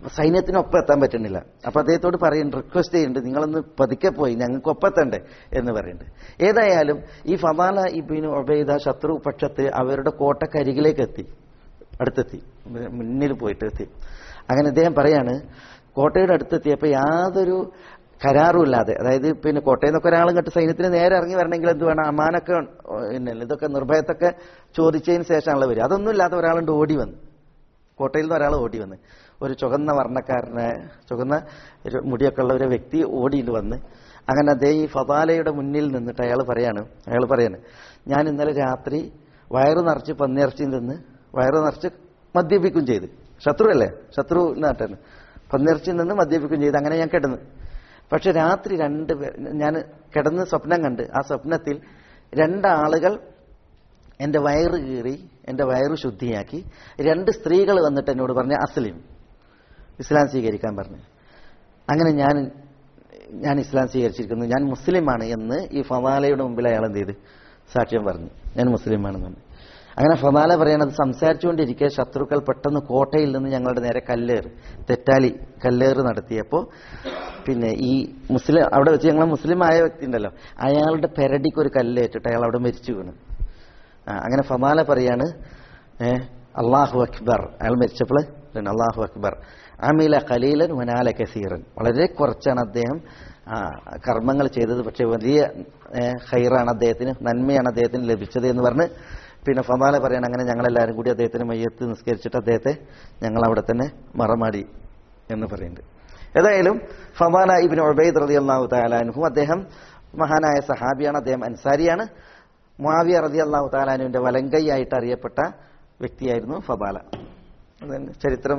സൈന്യത്തിനൊപ്പം എത്താൻ പറ്റുന്നില്ല അപ്പൊ അദ്ദേഹത്തോട് പറയുന്നുണ്ട് റിക്വസ്റ്റ് ചെയ്യുന്നുണ്ട് നിങ്ങളൊന്ന് പതുക്കെ പോയി ഞങ്ങൾക്ക് ഒപ്പത്തണ്ടേ എന്ന് പറയുന്നുണ്ട് ഏതായാലും ഈ ഫമാല ഇബിന് ഒബൈദ ശത്രു പക്ഷത്ത് അവരുടെ കോട്ടക്കരികിലേക്ക് എത്തി അടുത്തെത്തി മുന്നിൽ പോയിട്ട് എത്തി അങ്ങനെ അദ്ദേഹം പറയാണ് കോട്ടയുടെ അടുത്തെത്തിയപ്പോൾ യാതൊരു കരാറുമില്ലാതെ അതായത് പിന്നെ കോട്ടയിൽ നിന്നൊക്കെ ഒരാൾ ഇങ്ങോട്ട് സൈന്യത്തിന് നേരെ ഇറങ്ങി വരണമെങ്കിൽ എന്ത് വേണം അമാനൊക്കെ പിന്നെ ഇതൊക്കെ നിർഭയത്തൊക്കെ ചോദിച്ചതിന് ശേഷമാണല്ലോ വരിക അതൊന്നും ഇല്ലാത്ത ഒരാളുണ്ട് ഓടി വന്ന് കോട്ടയിൽ നിന്ന് ഒരാൾ ഓടി വന്ന് ഒരു ചുവന്ന വർണ്ണക്കാരനെ ചുവന്ന ഒരു മുടിയൊക്കെ ഉള്ള ഒരു വ്യക്തി ഓടിയിട്ട് വന്ന് അങ്ങനെ അദ്ദേഹം ഈ ഫതാലയുടെ മുന്നിൽ നിന്നിട്ട് അയാൾ പറയാണ് അയാൾ പറയാണ് ഞാൻ ഇന്നലെ രാത്രി വയറു നിറച്ച് പന്നിയിറച്ചി നിന്ന് വയറു നിറച്ച് മദ്യപിക്കും ചെയ്ത് ശത്രു അല്ലേ ശത്രു നാട്ടാണ് പന്നിയിറച്ചി നിന്ന് മദ്യപിക്കും ചെയ്ത് അങ്ങനെ ഞാൻ കിടന്നു പക്ഷെ രാത്രി രണ്ട് പേർ ഞാൻ കിടന്ന് സ്വപ്നം കണ്ട് ആ സ്വപ്നത്തിൽ രണ്ടാളുകൾ എന്റെ വയറ് കീറി എന്റെ വയറ് ശുദ്ധിയാക്കി രണ്ട് സ്ത്രീകൾ വന്നിട്ട് എന്നോട് പറഞ്ഞു അസ്ലിം ഇസ്ലാം സ്വീകരിക്കാൻ പറഞ്ഞു അങ്ങനെ ഞാൻ ഞാൻ ഇസ്ലാം സ്വീകരിച്ചിരിക്കുന്നു ഞാൻ മുസ്ലിമാണ് എന്ന് ഈ ഫമാലയുടെ മുമ്പിൽ അയാൾ എന്ത് ചെയ്ത് സാക്ഷ്യം പറഞ്ഞു ഞാൻ മുസ്ലിമാണെന്ന് പറഞ്ഞു അങ്ങനെ ഫമാല പറയണത് സംസാരിച്ചുകൊണ്ടിരിക്കെ ശത്രുക്കൾ പെട്ടെന്ന് കോട്ടയിൽ നിന്ന് ഞങ്ങളുടെ നേരെ കല്ലേറ് തെറ്റാലി കല്ലേറ് നടത്തിയപ്പോൾ പിന്നെ ഈ മുസ്ലിം അവിടെ വെച്ച് ഞങ്ങൾ മുസ്ലിം ആയ വ്യക്തി ഉണ്ടല്ലോ അയാളുടെ പെരടിക്ക് ഒരു കല്ലേറ്റിട്ട് അയാൾ അവിടെ മരിച്ചു വീണു ആ, അങ്ങനെ ഫമാല പറയാണ് ഏ, അള്ളാഹു അക്ബർ അയാൾ മരിച്ചപ്പോൾ അള്ളാഹു അക്ബർ അമില ഖലീലൻ വനാല കസീറൻ വളരെ കുറച്ചാണ് അദ്ദേഹം ആ, കർമ്മങ്ങൾ ചെയ്തത് പക്ഷെ വലിയ ഏ, ഖൈറാണ് അദ്ദേഹത്തിന് നന്മയാണ് അദ്ദേഹത്തിന് ലഭിച്ചത് എന്ന് പറഞ്ഞ് പിന്നെ ഫമാല പറയണം അങ്ങനെ ഞങ്ങളെല്ലാവരും കൂടി അദ്ദേഹത്തിന് മയ്യത്ത് നിസ്കരിച്ചിട്ട് അദ്ദേഹത്തെ ഞങ്ങൾ അവിടെ തന്നെ മറമാടി എന്ന് പറയുന്നുണ്ട് ഏതായാലും ഫമാല ഇബിൻ ഒബൈദ് റതി അള്ളാഹു താലാൻഹു അദ്ദേഹം മഹാനായ സഹാബിയാണ് അദ്ദേഹം അൻസാരിയാണ് മുആവിയ റതി അള്ളാഹു താലാനുവിന്റെ വലങ്കൈയായിട്ട് അറിയപ്പെട്ട വ്യക്തിയായിരുന്നു ഫബാല അതന്നെ ചരിത്രം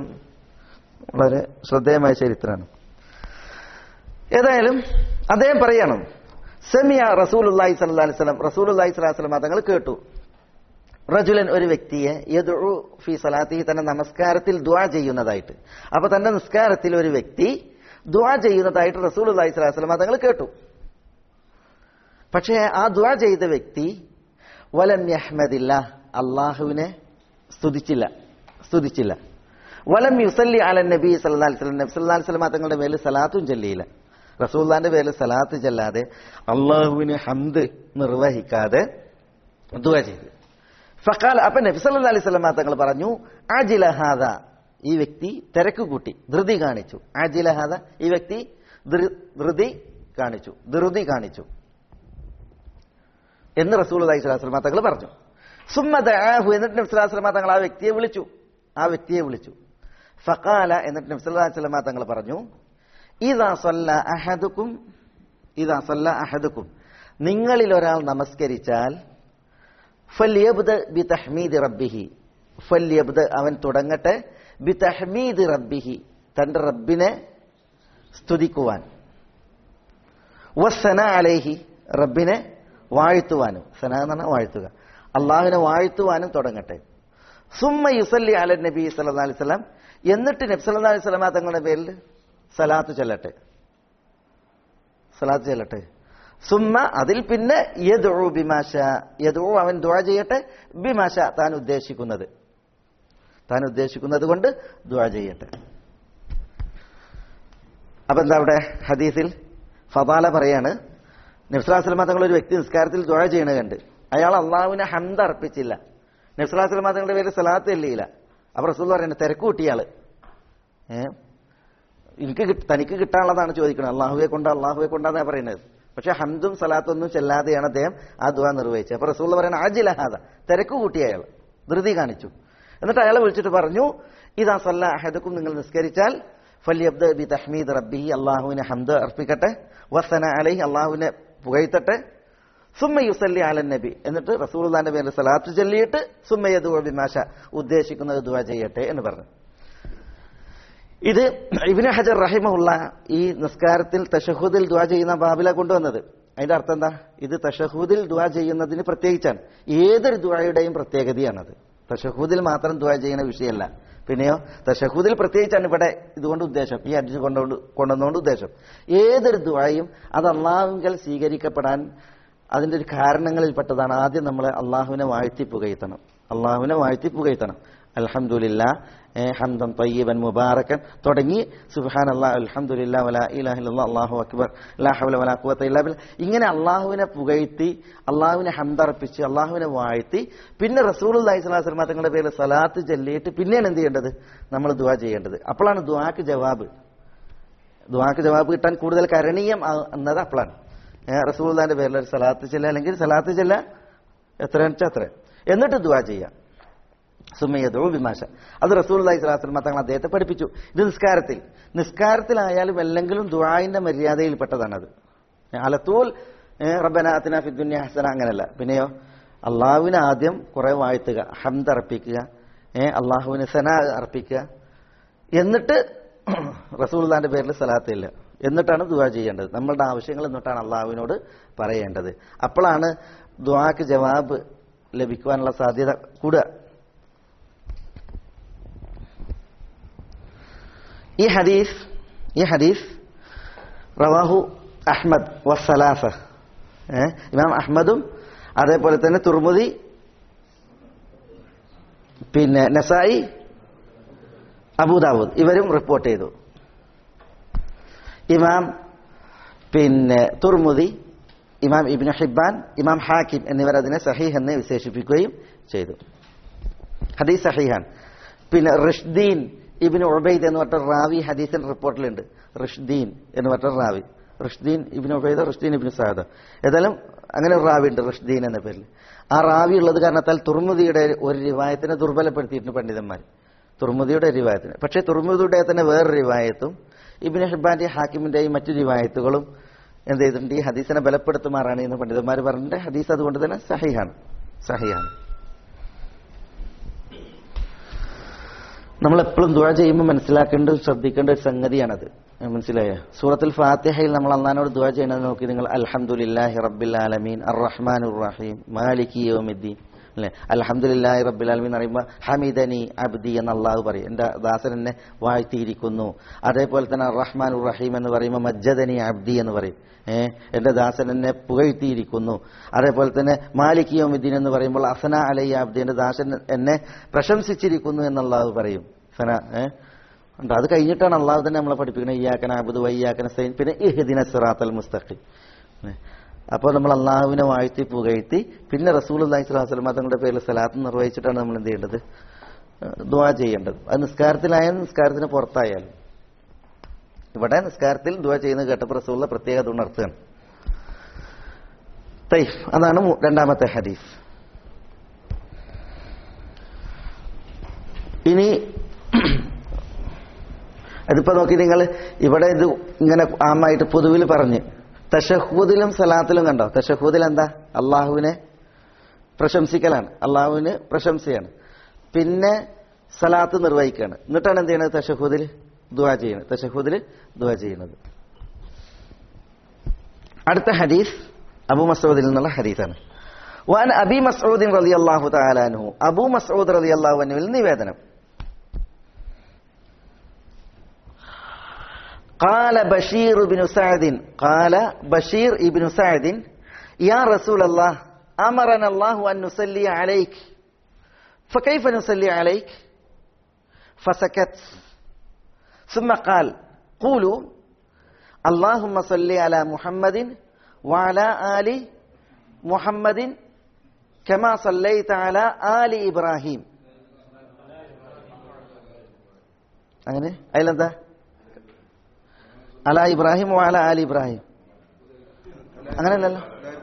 വളരെ ശ്രദ്ധേയമായ ചരിത്രമാണ് ഏതായാലും അദ്ദേഹം പറയണം സെമിയ റസൂലുല്ലാഹി സല്ലല്ലാഹി അലൈഹി വസല്ലം റസൂലുല്ലാഹി സ്വല്ലല്ലാഹി അലൈഹി വസല്ലം തങ്ങൾ കേട്ടു റജുലൻ ഒരു വ്യക്തിയെ യദ്ഉ ഫി സലാത്തിഹി തന്റെ നമസ്കാരത്തിൽ ദുആ ചെയ്യുന്നതായിട്ട് അപ്പൊ തന്റെ നിസ്കാരത്തിൽ ഒരു വ്യക്തി ദുആ ചെയ്യുന്നതായിട്ട് റസൂലുള്ളാഹി സ്വല്ലല്ലാഹി അലൈഹി വസല്ലം തങ്ങൾ കേട്ടു പക്ഷേ ആ ദുആ ചെയ്ത വ്യക്തി വലം യഹ്മദില്ല അള്ളാഹുവിനെ സ്തുതിച്ചില്ല സ്തുതിച്ചില്ല വലം യുസല്ലി അല നബി സല്ലല്ലാഹി അലൈഹി വസല്ലം നബി സല്ലല്ലാഹി അലൈഹി വസല്ലം തങ്ങളുടെ മേൽ സലാത്തും ചൊല്ലിയില്ല റസൂലുള്ളാന്റെ പേരിൽ സലാത്ത് ചെല്ലാതെ അള്ളാഹുവിന് ഹംദ് നിർവഹിക്കാതെ ദുആ ചെയ്തു ഫഖാൽ അപ്പൊ നബി സല്ലല്ലാഹി അലൈഹി വസല്ലം തങ്ങൾ പറഞ്ഞു അജില ഹാദ ഈ വ്യക്തി തിരക്ക് കൂട്ടി ധൃതി കാണിച്ചു അജില ഹാദ ഈ വ്യക്തി ധൃ- ധൃതി കാണിച്ചു ധൃതി കാണിച്ചു എന്ന് റസൂൽ അലൈഹി സ്വലാസ്ലമ തങ്ങൾ പറഞ്ഞു സുമ്മ ദഅാഹു എന്നിട്ട് നബി സ്വല്ലല്ലാഹി അലൈഹി വസല്ലം തങ്ങൾ ആ വ്യക്തിയെ വിളിച്ചു ആ വ്യക്തിയെ വിളിച്ചു ഫഖാല എന്നിട്ട് നബി സ്വല്ലല്ലാഹി അലൈഹി വസല്ലം തങ്ങൾ പറഞ്ഞു ഇദാ സല്ല അഹദുക്കും ഇദാ സല്ല അഹദുക്കും നിങ്ങളിൽ ഒരാൾ നമസ്കരിച്ചാൽ ഫല്യബ്ദ ബി തഹ്മീദ് റബ്ബിഹി ഫല്യബ്ദ അവൻ തുടങ്ങട്ടെ ബി തഹ്മീദ് റബ്ബിഹി തന്റെ റബ്ബിനെ സ്തുതിക്കുവാൻ വസ്സന അലൈഹി റബ്ബിനെ വാഴ്ത്തുവാനും സന എന്ന് പറഞ്ഞാൽ വാഴ്ത്തുക അള്ളാഹുവിനെ വാഴ്ത്തുവാനും തുടങ്ങട്ടെ സുമ്മ യുസല്ലി അല നബി സല്ലല്ലാഹു അലൈഹി വസല്ലം എന്നിട്ട് നബി സല്ലല്ലാഹു അലൈഹി വസല്ലം തങ്ങളുടെ പേരിൽ സലാത്ത് ചെല്ലട്ടെ സലാത്ത് ചെല്ലട്ടെ സുമ്മ അതിൽ പിന്നെ യദ്ഉ ബിമാഷ യദ്ഉ അവൻ ദുആ ചെയ്യട്ടെ ബിമാഷ താൻ ഉദ്ദേശിക്കുന്നത് താൻ ഉദ്ദേശിക്കുന്നത് കൊണ്ട് ദുആ ചെയ്യട്ടെ അപ്പൊ എന്താ അവിടെ ഹദീസിൽ ഫബാല പറയാണ് നബ്സുലാസ്ലമ തങ്ങൾ ഒരു വ്യക്തി നിസ്കാരത്തിൽ ദുആ ചെയ്യണ കണ്ട് അയാൾ അള്ളാഹുവിനെ ഹംദ അർപ്പിച്ചില്ല നബ്സുലാസ്ലമ തങ്ങളുടെ പേര് സലാത്ത് ചെല്ലിയില്ല അപ്പൊ റസൂൽ പറയുന്നത് തിരക്ക് കൂട്ടിയാള് ഏഹ് എനിക്ക് കിട്ട- തനിക്ക് കിട്ടാനുള്ളതാണ് ചോദിക്കുന്നത് അള്ളാഹുവെ കൊണ്ട് അള്ളാഹുവെ കൊണ്ടാന്നാ പറയുന്നത് പക്ഷെ ഹംദും സലാത്തും ഒന്നും ചെല്ലാതെയാണ് അദ്ദേഹം ആ ദുആ നിർവഹിച്ചത് അപ്പൊ റസൂൽ പറയുന്നത് ആജിലഹാദ തിരക്ക് കൂട്ടി അയാൾ ധൃതി കാണിച്ചു എന്നിട്ട് അയാളെ വിളിച്ചിട്ട് പറഞ്ഞു ഇതാ സല്ല അഹദക്കും നിങ്ങൾ നിസ്കരിച്ചാൽ ഫല്യബ്ദ ബി തഹ്മീദ് റബ്ബി അള്ളാഹുവിനെ ഹംദ് അർപ്പിക്കട്ടെ വസന അലൈഹി അള്ളാഹുവിനെ പുകഴ്ത്തട്ടെ സുമ്മ യുസല്ലി അലൻ നബി എന്നിട്ട് റസൂലുള്ളാന്റെ പേരിൽ സലാത്ത് ചൊല്ലിയിട്ട് സുമ്മയദു ബിമാഷ ഉദ്ദേശിക്കുന്നത് ദുആ ചെയ്യട്ടെ എന്ന് പറഞ്ഞു ഇത് ഇബിന് ഹജർ റഹിമുള്ള ഈ നിസ്കാരത്തിൽ തഷഹൂദിൽ ദുആ ചെയ്യുന്ന ബാബില കൊണ്ടുവന്നത് അതിന്റെ അർത്ഥം എന്താ ഇത് തഷഹൂദിൽ ദുആ ചെയ്യുന്നതിന് പ്രത്യേകിച്ചാണ് ഏതൊരു ദുആയുടെയും പ്രത്യേകതയാണത് തഷഹൂദിൽ മാത്രം ദുആ ചെയ്യുന്ന വിഷയമല്ല പിന്നെയോ തഷഹൂദിൽ പ്രത്യേകിച്ചാണ് ഇവിടെ ഇതുകൊണ്ട് ഉദ്ദേശം ഈ അടിച്ചു കൊണ്ടുകൊണ്ട് കൊണ്ടുവന്നുകൊണ്ട് ഉദ്ദേശം ഏതൊരു ദുആയും അത് അള്ളാഹുങ്കൽ സ്വീകരിക്കപ്പെടാൻ അതിന്റെ ഒരു കാരണങ്ങളിൽപ്പെട്ടതാണ് ആദ്യം നമ്മൾ അള്ളാഹുവിനെ വാഴ്ത്തി പുകഴ്ത്തണം അള്ളാഹുവിനെ വാഴ്ത്തി പുകഴ്ത്തണം അൽഹംദുലില്ല ഏ, ഹംദൻ തയ്യബൻ മുബാറക്കൻ തുടങ്ങി സുബ്ഹാൻ അല്ലാഹ് അൽഹംദുലില്ലാ വലാ ഇലാഹ ഇല്ലല്ലാഹ് അല്ലാഹു അക്ബർ ലാ ഹൗല വലാ ഖുവത ഇല്ലാ ബില്ലാ ഇങ്ങനെ അള്ളാഹുവിനെ പുകഴ്ത്തി അള്ളാഹുവിനെ ഹംദർപ്പിച്ച് അള്ളാഹുവിനെ വാഴ്ത്തി പിന്നെ റസൂലുള്ളാഹി സ്വല്ലല്ലാഹു അലൈഹി വസല്ലം തങ്ങളുടെ പേരിൽ സലാത്ത് ചൊല്ലിയിട്ട് പിന്നെയാണ് എന്ത് ചെയ്യേണ്ടത് നമ്മൾ ദുആ ചെയ്യേണ്ടത് അപ്പോഴാണ് ദുആക്ക് ജവാബ് ദുആക്ക് ജവാബ് കിട്ടാൻ കൂടുതൽ കരണീയം ആ- എന്നത് അപ്പോഴാണ് റസൂൽദാന്റെ പേരിൽ ഒരു സലാത്ത് ചെല്ല അല്ലെങ്കിൽ സലാത്ത് ചെല്ല എത്ര വെച്ചാൽ അത്ര എന്നിട്ട് ദുആ ചെയ്യാം സുമയ്യതോ വിമാശ അത് റസൂൽ അലൈഹി സ്വലാസ്ലം തങ്ങൾ അദ്ദേഹത്തെ പഠിപ്പിച്ചു ഇത് നിസ്കാരത്തിൽ നിസ്കാരത്തിലായാലും അല്ലെങ്കിലും ദുആന്റെ മര്യാദയിൽപ്പെട്ടതാണത് അലത്തൂൽ റബ്ബന അത്തിന ഫി ദുനിയ ഹസന അങ്ങനല്ല പിന്നെയോ അള്ളാഹുവിന് ആദ്യം കുറെ വാഴ്ത്തുക ഹംദ് അർപ്പിക്കുക ഏഹ് അള്ളാഹുവിന് സന അർപ്പിക്കുക എന്നിട്ട് റസൂൽദാന്റെ പേരിൽ സലാത്തില്ല എന്നിട്ടാണ് ദുആ ചെയ്യേണ്ടത് നമ്മളുടെ ആവശ്യങ്ങൾ എന്നിട്ടാണ് അള്ളാഹുവിനോട് പറയേണ്ടത് അപ്പോഴാണ് ദുആക്ക് ജവാബ് ലഭിക്കുവാനുള്ള സാധ്യത കൂടുക ഈ ഹദീസ് ഈ ഹദീസ് റവാഹു അഹ്മദ് വസ്സലാസ ഏ? ഇമാം അഹ്മദും അതേപോലെ തന്നെ തുർമുദി പിന്നെ നസായി അബൂദാവൂദ് ഇവരും റിപ്പോർട്ട് ചെയ്തു ഇമാം പിന്നെ തുർമുദി ഇമാം ഇബിൻ ഹിബാൻ ഇമാം ഹാക്കിം എന്നിവർ അതിനെ സഹീഹ് എന്ന് വിശേഷിപ്പിക്കുകയും ചെയ്തു ഹദീസ് സഹീഹാൻ പിന്നെ റിഷ്ദീൻ ഇബിൻ ഉബൈദ് എന്ന് പറഞ്ഞ റാവി ഹദീസിൻ റിപ്പോർട്ടിലുണ്ട് റിഷ്ദീൻ എന്ന് പറഞ്ഞ റാവി റിഷ്ദീൻ ഇബിൻ ഉബൈദ് റിഷ്ദീൻ ഇബിൻ സാദ ഏതായാലും അങ്ങനെ ഒരു റാവി ഉണ്ട് റിഷ്ദീൻ എന്ന പേരിൽ ആ റാവി ഉള്ളത് കാരണത്താൽ തുർമുദിയുടെ ഒരു റിവായത്തിനെ ദുർബലപ്പെടുത്തിയിട്ടുണ്ട് പണ്ഡിതന്മാർ തുർമുദിയുടെ റിവായത്തിന് പക്ഷേ തുർമുദിയുടെ തന്നെ വേറൊരു റിവായത്തും ഇബിൻ ഹിബാന്റെ ഹാക്കിമിന്റെയും മറ്റു റിവായത്തുകളും എന്ത് ചെയ്തിട്ടുണ്ട് ഈ ഹദീസിനെ ബലപ്പെടുത്തുമാറാണ് എന്ന് പണ്ഡിതന്മാർ പറഞ്ഞിട്ട് ഹദീസ് അതുകൊണ്ട് തന്നെ സഹിഹാണ് സഹിഹാണ് നമ്മൾ എപ്പോഴും ദുഴ ചെയ്യുമ്പോൾ മനസ്സിലാക്കേണ്ട ശ്രദ്ധിക്കേണ്ട ഒരു സംഗതിയാണത് മനസ്സിലായ സൂറത്തുൽ ഫാത്തിഹയിൽ നമ്മൾ അള്ളഹാനോട് ദുഴ ചെയ്യണത് നോക്കി നിങ്ങൾ അൽഹംദുലില്ലാഹി റബ്ബിൽ ആലമീൻ അർ റഹ്മാനുർ റഹീം മാലികി യൗമിദ്ദീൻ അല്ലെ അൽഹംദുലില്ലാഹി റബ്ബിൽ ആലമീൻ എന്ന് പറയുമ്പോൾ ഹമിദനി അബ്ദി എന്ന് അള്ളാഹു പറയും എന്റെ ദാസൻ എന്നെ വാഴ്ത്തിയിരിക്കുന്നു അതേപോലെ തന്നെ റഹ്മാൻ റഹീം എന്ന് പറയുമ്പോൾ മജ്ജദനി അബ്ദി എന്ന് പറയും ഏഹ് എന്റെ ദാസൻ എന്നെ പുകഴ്ത്തിയിരിക്കുന്നു അതേപോലെ തന്നെ മാലിക് യോമിദ്ദീൻ എന്ന് പറയുമ്പോൾ അസന അലയ്യ അബ്ദി എന്റെ ദാസൻ എന്നെ പ്രശംസിച്ചിരിക്കുന്നു എന്ന് അള്ളാഹു പറയും സന ഏഹ് ഉണ്ട് അത് കഴിഞ്ഞിട്ടാണ് അള്ളാഹു തന്നെ നമ്മളെ പഠിപ്പിക്കുന്നത് ഇയ്യാക്കന അബുദ് വയ്യാക്കന സൈൻ പിന്നെ ഇഹ്ദിന സിറാത്തൽ മുസ്തഖിം അപ്പോൾ നമ്മൾ അള്ളാഹുവിനെ വാഴ്ത്തി പുകഴ്ത്തി പിന്നെ റസൂൽ അള്ളാഹി സ്വലാസ്ലം തങ്ങളുടെ പേരിൽ സലാത്ത് നിർവഹിച്ചിട്ടാണ് നമ്മൾ എന്ത് ചെയ്യേണ്ടത് ദുവാ ചെയ്യേണ്ടത് അത് നിസ്കാരത്തിലായാലും നിസ്കാരത്തിന് പുറത്തായാലും ഇവിടെ നിസ്കാരത്തിൽ ദുവാ ചെയ്യുന്നത് കേട്ടപ്പോൾ റസൂള്ള പ്രത്യേകത ഉണർത്തുകയാണ് തൈഫ് അതാണ് മൂ- രണ്ടാമത്തെ ഹദീസ് ഇനി അതിപ്പോ നോക്കി നിങ്ങൾ ഇവിടെ ഇത് ഇങ്ങനെ ആമായിട്ട് പൊതുവിൽ പറഞ്ഞ് തഷഹൂദിലും സലാത്തിലും കണ്ടോ തഷഹൂദിൽ എന്താ അള്ളാഹുവിനെ പ്രശംസിക്കലാണ് അള്ളാഹുവിന് പ്രശംസയാണ് പിന്നെ സലാത്ത് നിർവഹിക്കുകയാണ് എന്നിട്ടാണ് എന്ത് ചെയ്യണത് തഷഹൂദിൽ ദുവാ ചെയ്യുന്നത് തഷഹൂദിൽ ദുവാ ചെയ്യുന്നത് അടുത്ത ഹദീസ് അബു മസൂദിൽ നിന്നുള്ള ഹദീസാണ് വാൻ അബി മസൂദിൻ റലി അള്ളാഹു താലാനു അബു മസൂദ് റലി അള്ളാഹു അനുവിൽ നിവേദനം قال بشير بن سعد قال بشير بن سعد يا رسول الله أمرنا الله أن نصلي عليك فكيف نصلي عليك فسكت ثم قال قولوا اللهم صل على محمد وعلى آل محمد كما صليت على آل إبراهيم അങ്ങനെ അതിലെന്താ അല ഇബ്രാഹിം വാല ആലി ഇബ്രാഹിം അങ്ങനെയല്ലല്ലോ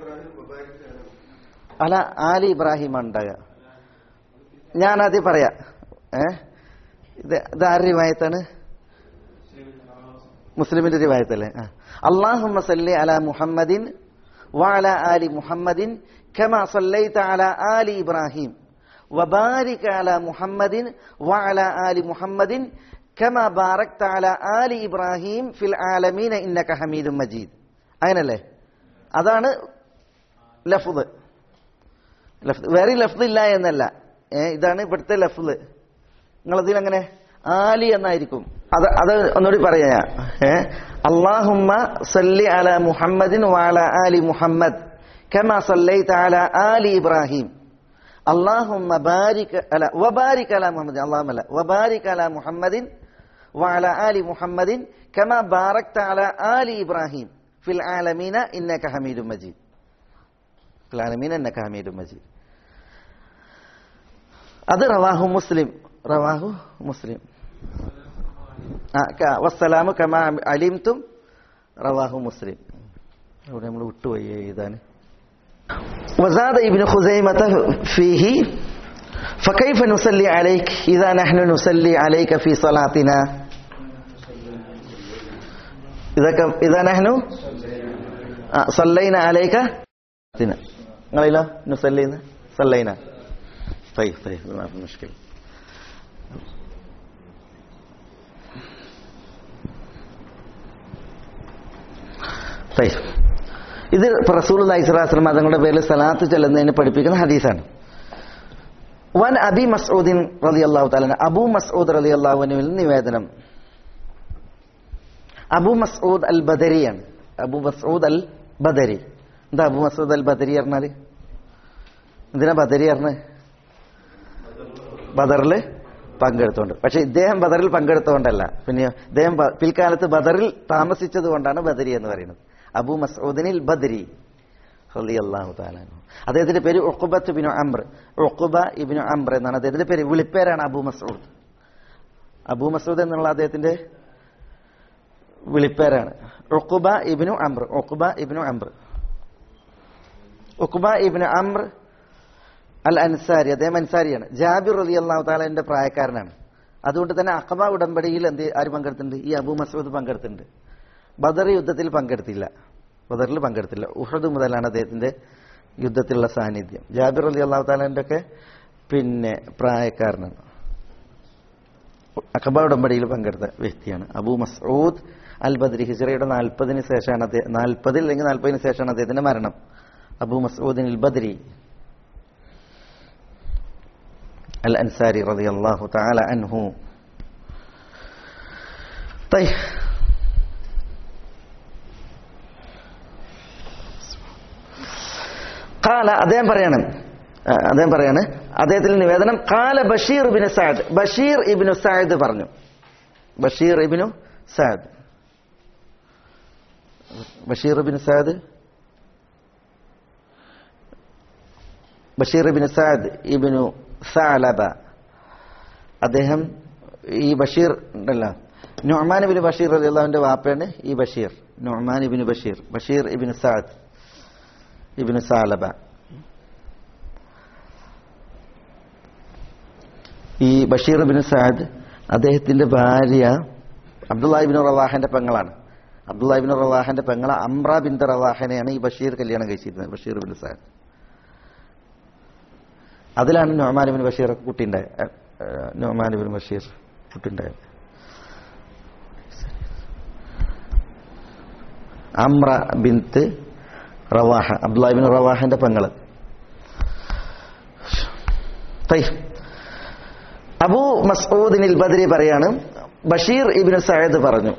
അല ആലി ഇബ്രാഹിം ഉണ്ടാകുക ഞാൻ ആദ്യം പറയാ ഏ ഇത് ഇത് ആരുടെ റിവായത്താണ് മുസ്ലിമിന്റെ റിവായത്തല്ലേ ആ അള്ളാഹുമ്മ സല്ലി അല മുഹമ്മദിൻ വാല ആലി മുഹമ്മദിൻ كما صليت على آل إبراهيم وبارك على محمد وعلى آل محمد كما باركت على آل إبراهيم في العالمين إنك حميد مجيد അങ്ങനല്ലേ അതാണ് ലഫ്ദ് ലഫ്ദ് വേറെ ലഫ്ദ് ഇല്ല എന്നല്ല ഏ, ഇതാണ് ഇവിടുത്തെ ലഫ്ദ് നിങ്ങളതിൽ അങ്ങനെ ആലി എന്നായിരിക്കും അത് അത് ഒന്നുകൂടി പറയാ ഏ അള്ളാഹുമ്മ സല്ലി അല മുഹമ്മദിൻ വാല ആലി മുഹമ്മദ് കമാ സല്ലൈത അല ആലി ഇബ്രാഹിം اللهم بارك على وبارك على محمد اللهم لا وبارك على محمد وعلى آل محمد كما باركت على آل إبراهيم في العالمين إنك حميد مجيد في العالمين إنك حميد مجيد അത് റവാഹു മുസ്ലിം റവാഹു മുസ്ലിം ആ ക- വസ്സലാമു കമാ അലിംതും റവാഹു മുസ്ലിം അവിടെ നമ്മൾ വിട്ടുപോയി എഴുതാൻ وزاد ابن خزيمة فيه فكيف نصلي عليك إذا نحن نصلي عليك في صلاتنا إذا كم إذا نحن آه، صلينا عليك نقول نصلينا صلينا طيب طيب ما في مشكلة طيب ഇത് ഇപ്പൊ റസൂൽ ഇസ്ലാസ്ലം തങ്ങളുടെ പേരിൽ സലാത്ത് ചെല്ലുന്നതിന് പഠിപ്പിക്കുന്ന ഹദീസാണ് വൻ അബി മസൂദിൻ റലി അള്ളാഹു താല അബു മസൂദ് റലി അള്ളാഹുവിനിൽ നിവേദനം അബു മസൂദ് അൽ ബദരിയാണ് അബു മസൂദ് അൽ ബദരി എന്താ അബു മസൂദ് അൽ ബദരി പറഞ്ഞാല് എന്തിനാ ബദരി പറഞ്ഞത് ബദറിൽ പങ്കെടുത്തുകൊണ്ട് പക്ഷെ ഇദ്ദേഹം ബദറിൽ പങ്കെടുത്തുകൊണ്ടല്ല പിന്നെ ഇദ്ദേഹം ബ- പിൽക്കാലത്ത് ബദറിൽ താമസിച്ചത് കൊണ്ടാണ് ബദരി എന്ന് പറയുന്നത് അബു മസൂദിനിൽ ബദരി റളിയല്ലാഹു തആല അൻഹു. അദ്ദേഹത്തിന്റെ പേര് ഉഖബത്ത് ബിനു അംർ ഉഖബ ഇബിനു അംർ എന്നാണ് അദ്ദേഹത്തിന്റെ പേര് വിളിപ്പേരാണ് അബു മസൂദ് അബു മസൂദ് എന്നുള്ള അദ്ദേഹത്തിന്റെ വിളിപ്പേരാണ് ഉഖബ ഇബിനു അംർ ഉഖബ ഇബിനു അംർ ഉഖബ ഇബിനു അംർ അൽ അൻസാരി അദ്ദേഹം അൻസാരിയാണ് ജാബിർ അലി അള്ളാഹു താലാന്റെ പ്രായക്കാരനാണ് അതുകൊണ്ട് തന്നെ അഖബ ഉടമ്പടിയിൽ എന്ത് ആര് പങ്കെടുത്തിട്ടുണ്ട് ഈ അബു മസൂദ് പങ്കെടുത്തിട്ടുണ്ട് ബദർ യുദ്ധത്തിൽ പങ്കെടുത്തില്ല ബദറിൽ പങ്കെടുത്തില്ല ഉഹദ് മുതലാണ് അദ്ദേഹത്തിന്റെ യുദ്ധത്തിലുള്ള സാന്നിധ്യം ജാബിർ അലി അള്ളാഹു താലാന്റെ ഒക്കെ പിന്നെ പ്രായക്കാരനാണ് അഖബ ഉടമ്പടിയിൽ പങ്കെടുത്ത വ്യക്തിയാണ് അബു മസൂദ് അൽ ബദ്രി ഹിജറയുടെ നാൽപ്പതിന് ശേഷമാണ് അദ്ദേഹം നാൽപ്പതിൽ അല്ലെങ്കിൽ നാൽപ്പതിന് ശേഷമാണ് അദ്ദേഹത്തിന്റെ മരണം അബു മസൂദിൻ അൽ ബദ്രി الأنصاري رضي الله تعالى عنه طيب قال അദ്ദേഹം പറയാണ് ആ, അദ്ദേഹം പറയാണ് അദ്ദേഹത്തിൽ നിവേദനം കാല Bashir ibn Saad Bashir ibn Saad പറഞ്ഞു Bashir ibn Saad Bashir ibn Saad Bashir ibn Saad ibn Thalaba അദ്ദേഹം ഈ ബഷീർ ഉണ്ടല്ലോ നുഅ്മാൻ ഇബിന് ബഷീർ അള്ളാഹുവിന്റെ വാപ്പയാണ് ഈ Bashir Numan ibn Bashir Bashir ibn Saad ibn Thalaba ഈ ബഷീർ ഇബിന് സാദ് അദ്ദേഹത്തിന്റെ ഭാര്യ അബ്ദുല്ലാഹിബിൻ റവാഹന്റെ പെങ്ങളാണ് അബ്ദുല്ലാഹിബിൻ റവാഹന്റെ പെങ്ങള അമ്ര ബിൻ റവാഹനെയാണ് ഈ ബഷീർ കല്യാണം കഴിച്ചിരുന്നത് ബഷീർ ബിൻ സാദ് അതിലാണ് നൊമാനുബിൻ ബഷീർ കുട്ടിയുണ്ടായത് നൊമാനുബിൻ ബഷീർ കുട്ടിയുണ്ടായത് അമ്ര ബിന്ത് റവാഹ അബ്ദുല്ലാഹിബിൻ റവാഹന്റെ പെങ്ങള് തയ്യ്. അബൂ മസ്ഊദിനിൽ ബദരി പറയാണ് ബഷീർ ഇബിന് സയദ് പറഞ്ഞു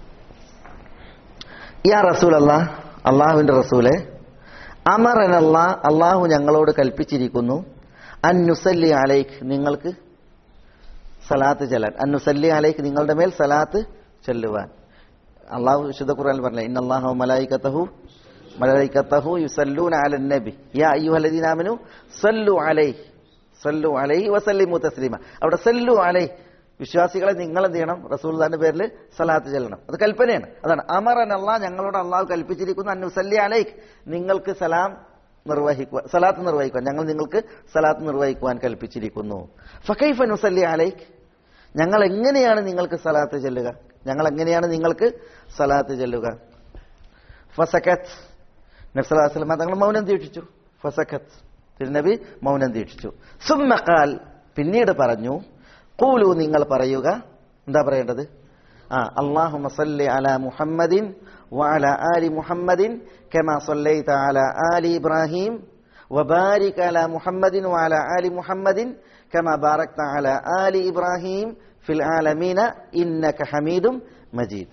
യാ റസൂൽ അല്ലാ അള്ളാഹുവിന്റെ റസൂലെ അമറനല്ല അള്ളാഹു ഞങ്ങളോട് കൽപ്പിച്ചിരിക്കുന്നു അന്നുസല്ലി അലൈക്ക് നിങ്ങൾക്ക് സലാത്ത് ചെല്ലാൻ അന്നുസല്ലി അലൈക്ക് നിങ്ങളുടെ മേൽ സലാത്ത് ചെല്ലുവാൻ അള്ളാഹു വിശുദ്ധ ഖുർആൻ പറഞ്ഞ ഇന്നല്ലാഹു മലായിക്കത്തഹു മലായിക്കത്തഹു യുസല്ലൂന അലൻ നബി യാ അയ്യുഹല്ലദീന ആമനു സല്ലു അലൈഹി സല്ലു അലൈഹി വസല്ലിമു തസ്ലീമ അവിടെ സല്ലു അലൈഹി വിശ്വാസികളെ നിങ്ങൾ എന്ത് ചെയ്യണം റസൂൽദാന്റെ പേരിൽ സലാത്ത് ചെല്ലണം അത് കൽപ്പനയാണ് അതാണ് അമറൻ അള്ളാഹ് ഞങ്ങളോട് അള്ളാഹു കൽപ്പിച്ചിരിക്കുന്നു അന്നുസല്ലി അലൈക്ക് നിങ്ങൾക്ക് സലാം നിർവഹിക്കുവാൻ സലാത്ത് നിർവഹിക്കുവാൻ ഞങ്ങൾ നിങ്ങൾക്ക് സലാത്ത് നിർവഹിക്കുവാൻ കൽപ്പിച്ചിരിക്കുന്നു ഫക്കൈഫ നുസല്ലി അലൈക്ക് ഞങ്ങൾ എങ്ങനെയാണ് നിങ്ങൾക്ക് സലാത്ത് ചെല്ലുക ഞങ്ങൾ എങ്ങനെയാണ് നിങ്ങൾക്ക് സലാത്ത് ചെല്ലുക ഫസക്കത്ത് നബ്സലാസ്ലമ തങ്ങൾ മൗനം ദീക്ഷിച്ചു ഫസക്കത്ത് തിരുനബി മൗനം ദീക്ഷിച്ചു സുമ്മക്കാൽ പിന്നീട് പറഞ്ഞു കൂലു നിങ്ങൾ പറയുക എന്താ പറയേണ്ടത് ആ അള്ളാഹു മസല്ലി അല മുഹമ്മദിൻ وعلى آل محمد كما صليت على آل إبراهيم وبارك على محمد وعلى آل محمد كما باركت على آل إبراهيم في العالمين إنك حميد مجيد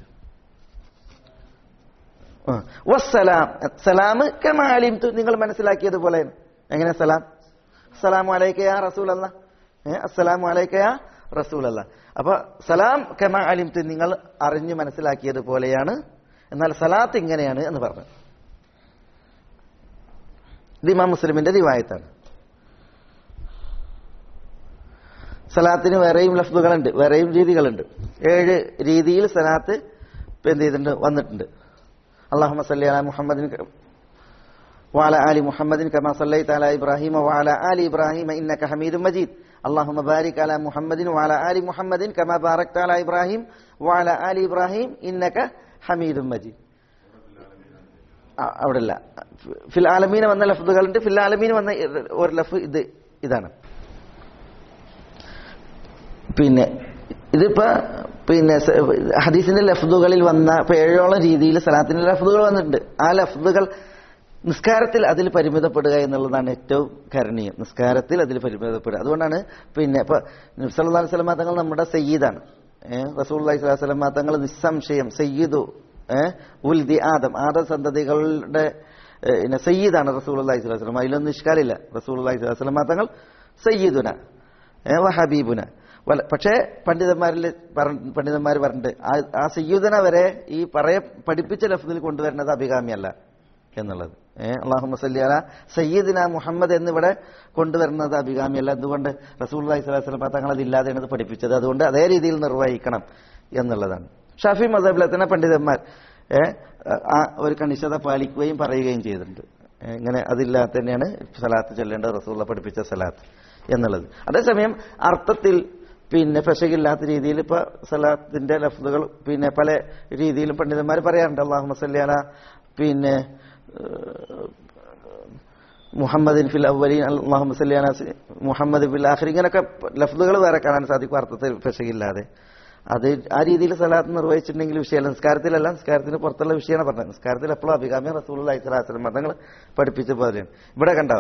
വസ്സലാം സലാം കമാലിംതു നിങ്ങൾ മനസ്സിലാക്കിയതുപോലെ എങ്ങനെ സലാം അസ്സലാമു അലൈക യാ റസൂലല്ല ഏ അസ്സലാമു അലൈക യാ റസൂലല്ല അപ്പൊ സലാം കമ അലിംത്ത് നിങ്ങൾ അറിഞ്ഞ് മനസ്സിലാക്കിയതുപോലെയാണ് എന്നാൽ സലാത്ത് ഇങ്ങനെയാണ് എന്ന് പറഞ്ഞു ഇത് ഇമാം മുസ്ലിമിന്റെ റിവായത്താണ് സലാത്തിന് വേറെയും ലഫ്ദുകളുണ്ട് വേറെയും രീതികളുണ്ട് ഏഴ് രീതിയിൽ സലാത്ത് ഇപ്പൊ എന്ത് ചെയ്തിട്ടുണ്ട് വന്നിട്ടുണ്ട് അള്ളാഹു സല്ലി അല മുഹമ്മദിൻ وعلى آل محمد كما صليت على إبراهيم وعلى آل إبراهيم إنك حميد مجيد اللهم بارك على محمد وعلى آل محمد كما باركت على إبراهيم وعلى آل إبراهيم إنك حميد مجيد ആ, അവിടെ ഇല്ല ഫിൽ ആലമീന വന്ന ലഫ്ദുകളുണ്ട് ഫിൽ ആലമീന വന്ന ഒരു ലഫ് ഇത് ഇതാണ് പിന്നെ ഇതിപ്പോ പിന്നെ സ- ഹദീസിന്റെ ലഫ്ദുകളിൽ വന്ന ഇപ്പൊ ഏഴോളം രീതിയിൽ സലാത്തിന്റെ ലഫ്ദുകൾ വന്നിട്ടുണ്ട് ആ ലഫ്ദുകൾ നിസ്കാരത്തിൽ അതിൽ പരിമിതപ്പെടുക എന്നുള്ളതാണ് ഏറ്റവും കരണീയം നിസ്കാരത്തിൽ അതിൽ പരിമിതപ്പെടുക അതുകൊണ്ടാണ് പിന്നെ ഇപ്പൊ നബ്സല്ലാ സ്വലമ തങ്ങൾ നമ്മുടെ സയ്യിദാണ് ഏഹ് റസൂൽ അലൈഹി സ്വലമ തങ്ങൾ നിസ്സംശയം സയ്യിദു ഏഹ് ഉൽദി ആദം ആദം സന്തതികളുടെ ഏഹ്, പിന്നെ സയ്യിദാണ് റസൂൽ അലൈഹി സ്വലം അതിലൊന്നും നിഷ്കാരില്ല റസൂൽ അലൈഹി സ്വലമ തങ്ങൾ സയ്യിദുന ഏ, വ ഹബീബുന വല- പക്ഷേ പണ്ഡിതന്മാരിൽ പറ- പണ്ഡിതന്മാർ പറഞ്ഞിട്ട് ആ- ആ സയ്യുദന വരെ ഈ പറയ പഠിപ്പിച്ച ലഫ്ദിൽ കൊണ്ടുവരുന്നത് അഭികാമ്യമല്ല എന്നുള്ളത് ഏഹ് അള്ളാഹു സല്ലി അല സയ്യിദിന മുഹമ്മദ് എന്നിവിടെ കൊണ്ടുവരുന്നത് അഭികാമ്യമല്ല എന്തുകൊണ്ട് റസൂൽ അലൈഹി സ്വലാസ്ലം തങ്ങൾ അതില്ലാതെയാണ് ഇത് പഠിപ്പിച്ചത് അതുകൊണ്ട് അതേ രീതിയിൽ നിർവഹിക്കണം എന്നുള്ളതാണ് ഷാഫി മദബിലെ തന്നെ പണ്ഡിതന്മാർ ഏഹ് ആ ഒരു കണിശത പാലിക്കുകയും പറയുകയും ചെയ്തിട്ടുണ്ട് ഏ, ഇങ്ങനെ അതില്ലാതെ തന്നെയാണ് സലാത്ത് ചൊല്ലേണ്ടത് റസൂള്ള പഠിപ്പിച്ച സലാത്ത് എന്നുള്ളത് അതേസമയം അർത്ഥത്തിൽ പിന്നെ പെശകില്ലാത്ത രീതിയിൽ ഇപ്പൊ സലാത്തിന്റെ ലഫ്ദുകൾ പിന്നെ പല രീതിയിലും പണ്ഡിതന്മാർ പറയാറുണ്ട് അള്ളാഹു മസല്യാല പിന്നെ ഏഹ്, മുഹമ്മദിൻ ഫിൽ അവലീൻ അള്ളാഹു മസല്യാന മുഹമ്മദ് ഫിൽ ആഖിർ ഇങ്ങനെയൊക്കെ ലഫ്ദുകൾ വേറെ കാണാൻ സാധിക്കും അർത്ഥത്തിൽ പെശകില്ലാതെ അത് ആ രീതിയിൽ സലാത്ത് നിർവഹിച്ചിട്ടുണ്ടെങ്കിൽ വിഷയമല്ല നിസ്കാരത്തിലല്ല നിസ്കാരത്തിന് പുറത്തുള്ള വിഷയമാണ് പറഞ്ഞത് നിസ്കാരത്തിൽ എപ്പോഴും അഭികാമ്യ റസൂൽ അലൈഹി സ്വലാസ്ലം മതങ്ങൾ പഠിപ്പിച്ച പോലെയാണ് ഇവിടെ കണ്ടോ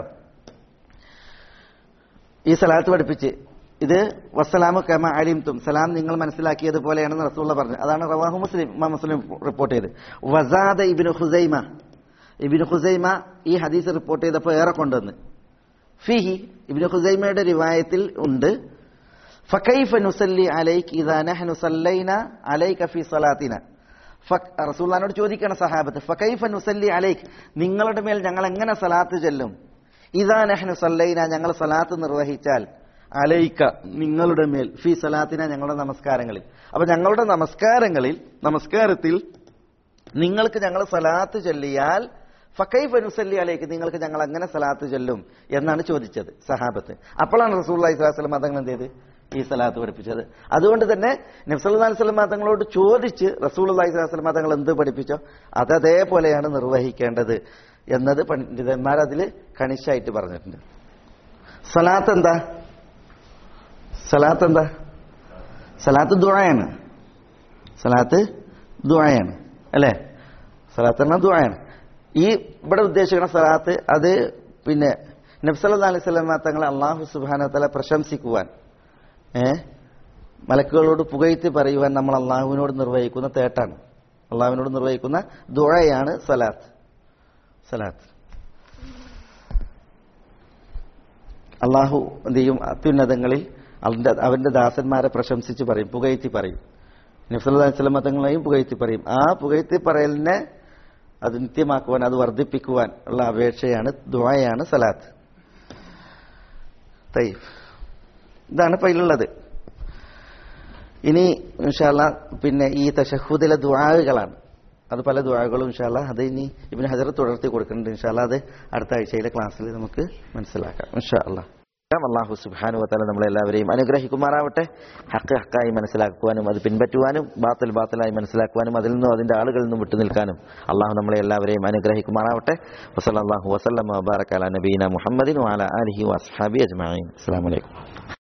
ഈ സലാത്ത് പഠിപ്പിച്ച് ഇത് വസ്സലാമു കമ അലിംതും സലാം നിങ്ങൾ മനസ്സിലാക്കിയതുപോലെയാണെന്ന് റസൂള്ള പറഞ്ഞു അതാണ് റവാഹു മുസ്ലിം ഇമാം മുസ്ലിം റിപ്പോർട്ട് ചെയ്ത് വസാദ ഇബിന് ഹുസൈമ ഇബിന് ഹുസൈമ ഈ ഹദീസ് റിപ്പോർട്ട് ചെയ്തപ്പോൾ ഏറെ കൊണ്ടുവന്ന് ഫിഹി ഇബിന് ഹുസൈമയുടെ റിവായത്തിൽ ഉണ്ട് ഫക്കൈഫ നുസല്ലി അലൈക്ക് ഇദാ നഹ്നു സല്ലൈന അലൈക ഫി സലാത്തിന ഫക് റസൂലുള്ളാഹിനോട് ചോദിക്കണം സഹാബത്ത് ഫക്കൈഫ നുസല്ലി അലൈക്ക് നിങ്ങളുടെ മേൽ ഞങ്ങൾ എങ്ങനെ സലാത്ത് ചെല്ലും ഇദാ നഹ്നു സല്ലൈന ഞങ്ങൾ സലാത്ത് നിർവഹിച്ചാൽ അലൈക്ക നിങ്ങളുടെ മേൽ ഫി സലാത്തിന ഞങ്ങളുടെ നമസ്കാരങ്ങളിൽ അപ്പൊ ഞങ്ങളുടെ നമസ്കാരങ്ങളിൽ നമസ്കാരത്തിൽ നിങ്ങൾക്ക് ഞങ്ങൾ സലാത്ത് ചൊല്ലിയാൽ ഫക്കൈഫ് അനുസല്ലി അലേക്ക് നിങ്ങൾക്ക് ഞങ്ങൾ എങ്ങനെ സലാത്ത് ചൊല്ലും എന്നാണ് ചോദിച്ചത് സഹാബത്ത് അപ്പോഴാണ് റസൂൽ അലൈഹിസ്ലാം മതങ്ങൾ എന്ത് ചെയ്ത് ഈ സലാത്ത് പഠിപ്പിച്ചത് അതുകൊണ്ട് തന്നെ നബ്സല്ലാ സ്വലം മതങ്ങളോട് ചോദിച്ച് റസൂൽ അലൈഹിസ്ലാം മതങ്ങൾ എന്ത് പഠിപ്പിച്ചോ അത് അതേപോലെയാണ് നിർവഹിക്കേണ്ടത് എന്നത് പണ്ഡിതന്മാർ അതിൽ കണിശായിട്ട് പറഞ്ഞിട്ടുണ്ട് സലാത്ത് എന്താ സലാത്ത് എന്താ സലാത്ത് ദുആയാണ് സലാത്ത് ദുആയാണ് അല്ലേ സലാത്ത് പറഞ്ഞാൽ ദുആയാണ് ഈ ഇവിടെ ഉദ്ദേശിക്കുന്ന സലാത്ത് അത് പിന്നെ നബ്സല്ലാ അലൈഹി സ്വലമ തങ്ങളെ അള്ളാഹു സുബാന തല പ്രശംസിക്കുവാൻ ഏ മലക്കുകളോട് പുകഴ്ത്തി പറയുവാൻ നമ്മൾ അള്ളാഹുവിനോട് നിർവഹിക്കുന്ന തേട്ടാണ് അള്ളാഹുവിനോട് നിർവഹിക്കുന്ന ദുഴയാണ് സലാത്ത് സലാത്ത് അള്ളാഹു എന്ത് ചെയ്യും അത്യുന്നതങ്ങളിൽ അവന്റെ അവന്റെ ദാസന്മാരെ പ്രശംസിച്ച് പറയും പുകഴ്ത്തി പറയും നബ്സല്ലാ അലൈഹി സ്വലമ തങ്ങളെയും പുകഴ്ത്തി പറയും ആ പുകഴ്ത്തി പറയലിനെ അത് നിത്യമാക്കുവാൻ അത് വർദ്ധിപ്പിക്കുവാൻ ഉള്ള അപേക്ഷയാണ് ദുആയാണ് സലാത്ത് തയ്യബ് ഇതാണ് ഇപ്പൊ ഇതിലുള്ളത് ഇനി ഇൻഷാല്ല പിന്നെ ഈ തഷഹുദിലെ ദുആകളാണ് അത് പല ദുആകളും ഇൻഷാല്ല അത് ഇനി ഇബിന് ഹജർ തുടർത്തി കൊടുക്കുന്നുണ്ട് ഇൻഷാല്ല അത് അടുത്ത ആഴ്ചയിലെ ക്ലാസ്സിൽ നമുക്ക് മനസ്സിലാക്കാം ഇൻഷാല്ല അള്ളാഹു സുബാനു വത്താല നമ്മളെല്ലാവരെയും അനുഗ്രഹിക്കുമാറാവട്ടെ ഹക്ക് ഹക്കായി മനസ്സിലാക്കുവാനും അത് പിൻപറ്റുവാനും ബാത്തൽ ബാത്തലായി മനസ്സിലാക്കുവാനും അതിൽ നിന്നും അതിന്റെ ആളുകളിൽ നിന്നും വിട്ടുനിൽക്കാനും അള്ളാഹു നമ്മളെ എല്ലാവരെയും അനുഗ്രഹിക്കുമാറാവട്ടെ വസല്ലാഹു വസ്ലം വബാറക്കാല നബീന മുഹമ്മദിൻ വാല അലഹി വസ്ഹാബി അജ്മാൻ അസ്സാം വലൈക്കും